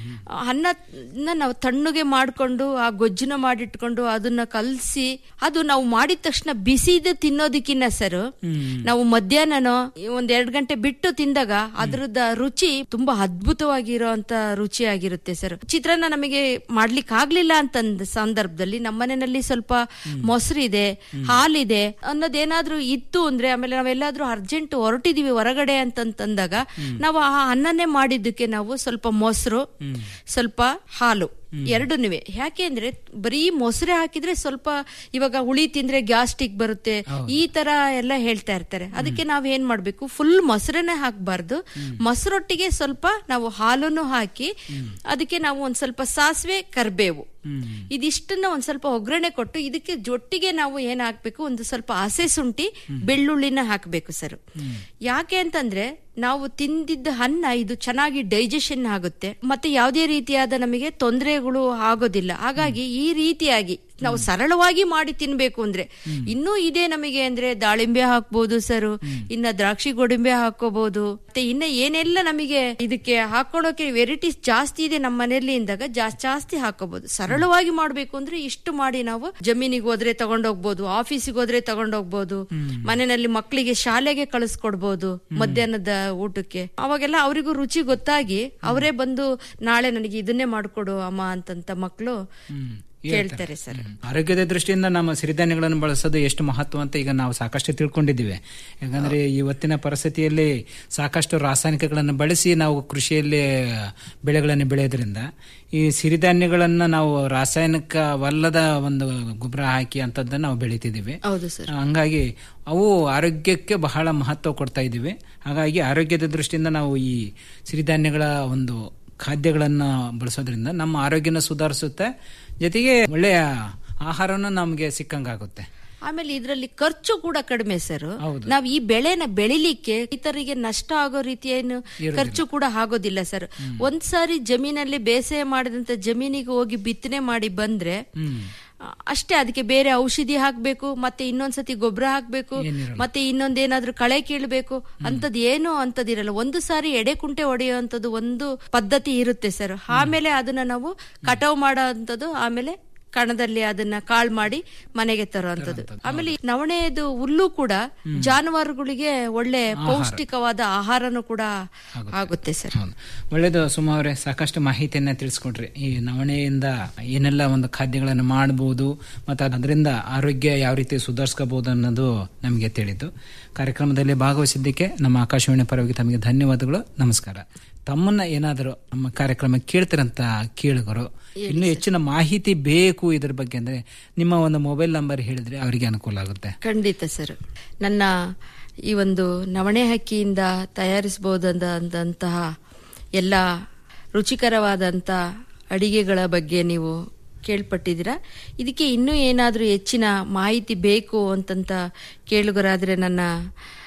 ಅನ್ನ ನಾವು ತಣ್ಣಗೆ ಮಾಡ್ಕೊಂಡು ಆ ಗೊಜ್ಜುನ ಮಾಡಿಟ್ಕೊಂಡು ಅದನ್ನ ಕಲಸಿ ಅದು ನಾವು ಮಾಡಿದ ತಕ್ಷಣ ಬಿಸಿದು ತಿನ್ನೋದಕ್ಕಿನ್ನ ಸರ್ ನಾವು ಮಧ್ಯಾಹ್ನನೋ ಒಂದ್ ಎರಡ್ ಗಂಟೆ ಬಿಟ್ಟು ತಿಂದಾಗ ಅದ್ರದ ರುಚಿ ತುಂಬಾ ಅದ್ಭುತವಾಗಿರೋ ಅಂತ ರುಚಿಯಾಗಿರುತ್ತೆ ಸರ್ ಚಿತ್ರಾನ್ನ ನಮಗೆ ಮಾಡ್ಲಿಕ್ಕೆ ಆಗ್ಲಿಲ್ಲ ಅಂತಂದ ಸಂದರ್ಭದಲ್ಲಿ ನಮ್ಮನೆಯಲ್ಲಿ ಸ್ವಲ್ಪ ಮೊಸರಿದೆ ಹಾಲಿದೆ ಅನ್ನೋದೇನಾದ್ರೂ ಇತ್ತು ಅಂದ್ರೆ ಆಮೇಲೆ ನಾವೆಲ್ಲಾದ್ರೂ ಅರ್ಜೆಂಟ್ ಹೊರಟಿದೀವಿ ಹೊರಗಡೆ ಅಂತಂತಂದಾಗ ನಾವು ಆ ಅನ್ನನೇ ಮಾಡಿದ್ದಕ್ಕೆ ನಾವು ಸ್ವಲ್ಪ ಮೊಸರು ಸ್ವಲ್ಪ ಹಾಲು ಎರಡೂನುವೆ ಯಾಕೆ ಅಂದ್ರೆ ಬರೀ ಮೊಸರೆ ಹಾಕಿದ್ರೆ ಸ್ವಲ್ಪ ಇವಾಗ ಹುಳಿ ತಿಂದ್ರೆ ಗ್ಯಾಸ್ಟಿಕ್ ಬರುತ್ತೆ ಈ ತರ ಎಲ್ಲ ಹೇಳ್ತಾ ಇರ್ತಾರೆ ಅದಕ್ಕೆ ನಾವ್ ಏನ್ ಮಾಡ್ಬೇಕು ಫುಲ್ ಮೊಸರನ್ನೇ ಹಾಕ್ಬಾರ್ದು ಮೊಸರೊಟ್ಟಿಗೆ ಸ್ವಲ್ಪ ನಾವು ಹಾಲನ್ನು ಹಾಕಿ ಅದಕ್ಕೆ ನಾವು ಒಂದ್ ಸ್ವಲ್ಪ ಸಾಸಿವೆ ಕರ್ಬೇವು ಇದಿಷ್ಟನ್ನ ಒಂದ್ ಸ್ವಲ್ಪ ಒಗ್ಗರಣೆ ಕೊಟ್ಟು ಇದಕ್ಕೆ ಜೊಟ್ಟಿಗೆ ನಾವು ಏನ್ ಹಾಕ್ಬೇಕು ಒಂದು ಸ್ವಲ್ಪ ಹಸೆ ಶುಂಠಿ ಬೆಳ್ಳುಳ್ಳಿನ ಹಾಕ್ಬೇಕು ಸರ್ ಯಾಕೆ ಅಂತಂದ್ರೆ ನಾವು ತಿಂದಿದ್ದ ಅನ್ನ ಇದು ಚೆನ್ನಾಗಿ ಡೈಜೆಷನ್ ಆಗುತ್ತೆ ಮತ್ತೆ ಯಾವುದೇ ರೀತಿಯಾದ ನಮಗೆ ತೊಂದರೆಗಳು ಆಗೋದಿಲ್ಲ ಹಾಗಾಗಿ ಈ ರೀತಿಯಾಗಿ ನಾವು ಸರಳವಾಗಿ ಮಾಡಿ ತಿನ್ಬೇಕು ಅಂದ್ರೆ ಇನ್ನೂ ಇದೆ ನಮಗೆ ಅಂದ್ರೆ ದಾಳಿಂಬೆ ಹಾಕ್ಬೋದು ಸರ್ ಇನ್ನ ದ್ರಾಕ್ಷಿ ಗೋಡಂಬೆ ಹಾಕೋಬಹುದು ಮತ್ತೆ ಇನ್ನ ಏನೆಲ್ಲ ನಮಗೆ ಇದಕ್ಕೆ ಹಾಕೊಳಕ್ಕೆ ವೆರೈಟೀಸ್ ಜಾಸ್ತಿ ಇದೆ ನಮ್ಮ ಮನೆಯಲ್ಲಿ ಇಂದಾಗ ಜಾಸ್ತಿ ಜಾಸ್ತಿ ಹಾಕೋಬಹುದು ಸರಳವಾಗಿ ಮಾಡ್ಬೇಕು ಅಂದ್ರೆ ಇಷ್ಟು ಮಾಡಿ ನಾವು ಜಮೀನಿಗೆ ಹೋದ್ರೆ ತಗೊಂಡೋಗ್ಬೋದು ಆಫೀಸಿಗೆ ಹೋದ್ರೆ ತಗೊಂಡೋಗ್ಬೋದು ಮನೆಯಲ್ಲಿ ಮಕ್ಕಳಿಗೆ ಶಾಲೆಗೆ ಕಳಿಸ್ಕೊಡ್ಬೋದು ಮಧ್ಯಾಹ್ನದ ಊಟಕ್ಕೆ ಅವಾಗೆಲ್ಲ ಅವರಿಗೂ ರುಚಿ ಗೊತ್ತಾಗಿ ಅವರೇ ಬಂದು ನಾಳೆ ನನಗೆ ಇದನ್ನೇ ಮಾಡ್ಕೊಡು ಅಮ್ಮ ಅಂತಂತ ಮಕ್ಕಳು ಕೇಳ್ತಾರೆ ಸರ್ ಆರೋಗ್ಯದ ದೃಷ್ಟಿಯಿಂದ ನಮ್ಮ ಸಿರಿಧಾನ್ಯಗಳನ್ನು ಬಳಸೋದು ಎಷ್ಟು ಮಹತ್ವ ಅಂತ ಈಗ ನಾವು ಸಾಕಷ್ಟು ತಿಳ್ಕೊಂಡಿದ್ದೀವಿ ಯಾಕಂದ್ರೆ ಇವತ್ತಿನ ಪರಿಸ್ಥಿತಿಯಲ್ಲಿ ಸಾಕಷ್ಟು ರಾಸಾಯನಿಕಗಳನ್ನು ಬಳಸಿ ನಾವು ಕೃಷಿಯಲ್ಲಿ ಬೆಳೆಗಳನ್ನು ಬೆಳೆಯೋದ್ರಿಂದ ಈ ಸಿರಿಧಾನ್ಯಗಳನ್ನ ನಾವು ರಾಸಾಯನಿಕವಲ್ಲದ ಒಂದು ಗೊಬ್ಬರ ಹಾಕಿ ಅಂತದನ್ನ ನಾವು ಬೆಳಿತಿದ್ದೀವಿ ಹೌದು ಸರ್ ಹಂಗಾಗಿ ಅವು ಆರೋಗ್ಯಕ್ಕೆ ಬಹಳ ಮಹತ್ವ ಕೊಡ್ತಾ ಇದ್ದೀವಿ ಹಾಗಾಗಿ ಆರೋಗ್ಯದ ದೃಷ್ಟಿಯಿಂದ ನಾವು ಈ ಸಿರಿಧಾನ್ಯಗಳ ಒಂದು ಖಾದ್ಯಗಳನ್ನ ಬಳಸೋದ್ರಿಂದ ನಮ್ಮ ಆರೋಗ್ಯನ ಸುಧಾರಿಸುತ್ತೆ ಜೊತೆಗೆ ಒಳ್ಳೆಯ ಆಹಾರನೂ ನಮಗೆ ಸಿಕ್ಕಂಗಾಗುತ್ತೆ ಆಮೇಲೆ ಇದರಲ್ಲಿ ಖರ್ಚು ಕೂಡ ಕಡಿಮೆ ಸರ್ ನಾವ್ ಈ ಬೆಳೆನ ಬೆಳಿಲಿಕ್ಕೆ ರೈತರಿಗೆ ನಷ್ಟ ಆಗೋ ರೀತಿ ಏನು ಖರ್ಚು ಕೂಡ ಆಗೋದಿಲ್ಲ ಸರ್ ಒಂದ್ ಸಾರಿ ಜಮೀನಲ್ಲಿ ಬೇಸಾಯ ಮಾಡಿದಂತ ಜಮೀನಿಗೆ ಹೋಗಿ ಬಿತ್ತನೆ ಮಾಡಿ ಬಂದ್ರೆ ಆ, ಅಷ್ಟೇ ಅದಕ್ಕೆ ಬೇರೆ ಔಷಧಿ ಹಾಕ್ಬೇಕು ಮತ್ತೆ ಇನ್ನೊಂದ್ಸತಿ ಗೊಬ್ಬರ ಹಾಕ್ಬೇಕು ಮತ್ತೆ ಇನ್ನೊಂದೇನಾದ್ರೂ ಕಳೆ ಕೀಳ್ಬೇಕು ಅಂತದ್ ಏನು ಅಂತದಿರಲ್ಲ ಒಂದು ಸಾರಿ ಎಡೆ ಕುಂಟೆ ಹೊಡೆಯುವಂತದ್ದು ಒಂದು ಪದ್ಧತಿ ಇರುತ್ತೆ ಸರ್ ಆಮೇಲೆ ಅದನ್ನ ನಾವು ಕಟಾವ್ ಮಾಡೋ ಅಂತದ್ದು ಆಮೇಲೆ ಕಣದಲ್ಲಿ ಅದನ್ನ ಕಾಳ್ ಮಾಡಿ ಮನೆಗೆ ತರುವಂತದ್ದು ಆಮೇಲೆ ಈ ನವಣೆದು ಹುಲ್ಲು ಕೂಡ ಜಾನುವಾರುಗಳಿಗೆ ಒಳ್ಳೆ ಪೌಷ್ಟಿಕವಾದ ಆಹಾರನೂ ಕೂಡ ಆಗುತ್ತೆ ಸರ್ ಒಳ್ಳೇದು ಸುಮಾ ಅವರೇ ಸಾಕಷ್ಟು ಮಾಹಿತಿಯನ್ನ ತಿಳಿಸ್ಕೊಟ್ರಿ ಈ ನವಣೆಯಿಂದ ಏನೆಲ್ಲ ಒಂದು ಖಾದ್ಯಗಳನ್ನು ಮಾಡಬಹುದು ಮತ್ತು ಅದರಿಂದ ಆರೋಗ್ಯ ಯಾವ ರೀತಿ ಸುಧಾರಿಸ್ಕೋಬಹುದು ಅನ್ನೋದು ನಮಗೆ ತಿಳಿತು ಕಾರ್ಯಕ್ರಮದಲ್ಲಿ ಭಾಗವಹಿಸಿದ್ದಕ್ಕೆ ನಮ್ಮ ಆಕಾಶವಾಣಿ ಪರವಾಗಿ ತಮಗೆ ಧನ್ಯವಾದಗಳು ನಮಸ್ಕಾರ ತಮ್ಮನ್ನ ಏನಾದರೂ ನಮ್ಮ ಕಾರ್ಯಕ್ರಮ ಕೇಳ್ತಿರಂತ ಕೇಳುಗರು ಇನ್ನೂ ಹೆಚ್ಚಿನ ಮಾಹಿತಿ ಬೇಕು ಇದ್ರ ಬಗ್ಗೆ ಅಂದ್ರೆ ನಿಮ್ಮ ಒಂದು ಮೊಬೈಲ್ ನಂಬರ್ ಹೇಳಿದ್ರೆ ಅವರಿಗೆ ಅನುಕೂಲ ಆಗುತ್ತೆ ಖಂಡಿತ ಸರ್ ನನ್ನ ಈ ಒಂದು ನವಣೆ ಹಕ್ಕಿಯಿಂದ ತಯಾರಿಸಬಹುದಾದಂತಹ ಎಲ್ಲ ರುಚಿಕರವಾದಂಥ ಅಡಿಗೆಗಳ ಬಗ್ಗೆ ನೀವು ಕೇಳ್ಪಟ್ಟಿದ್ದೀರಾ ಇದಕ್ಕೆ ಇನ್ನೂ ಏನಾದರೂ ಹೆಚ್ಚಿನ ಮಾಹಿತಿ ಬೇಕು ಅಂತಂತ ಕೇಳುಗರಾದರೆ ನನ್ನ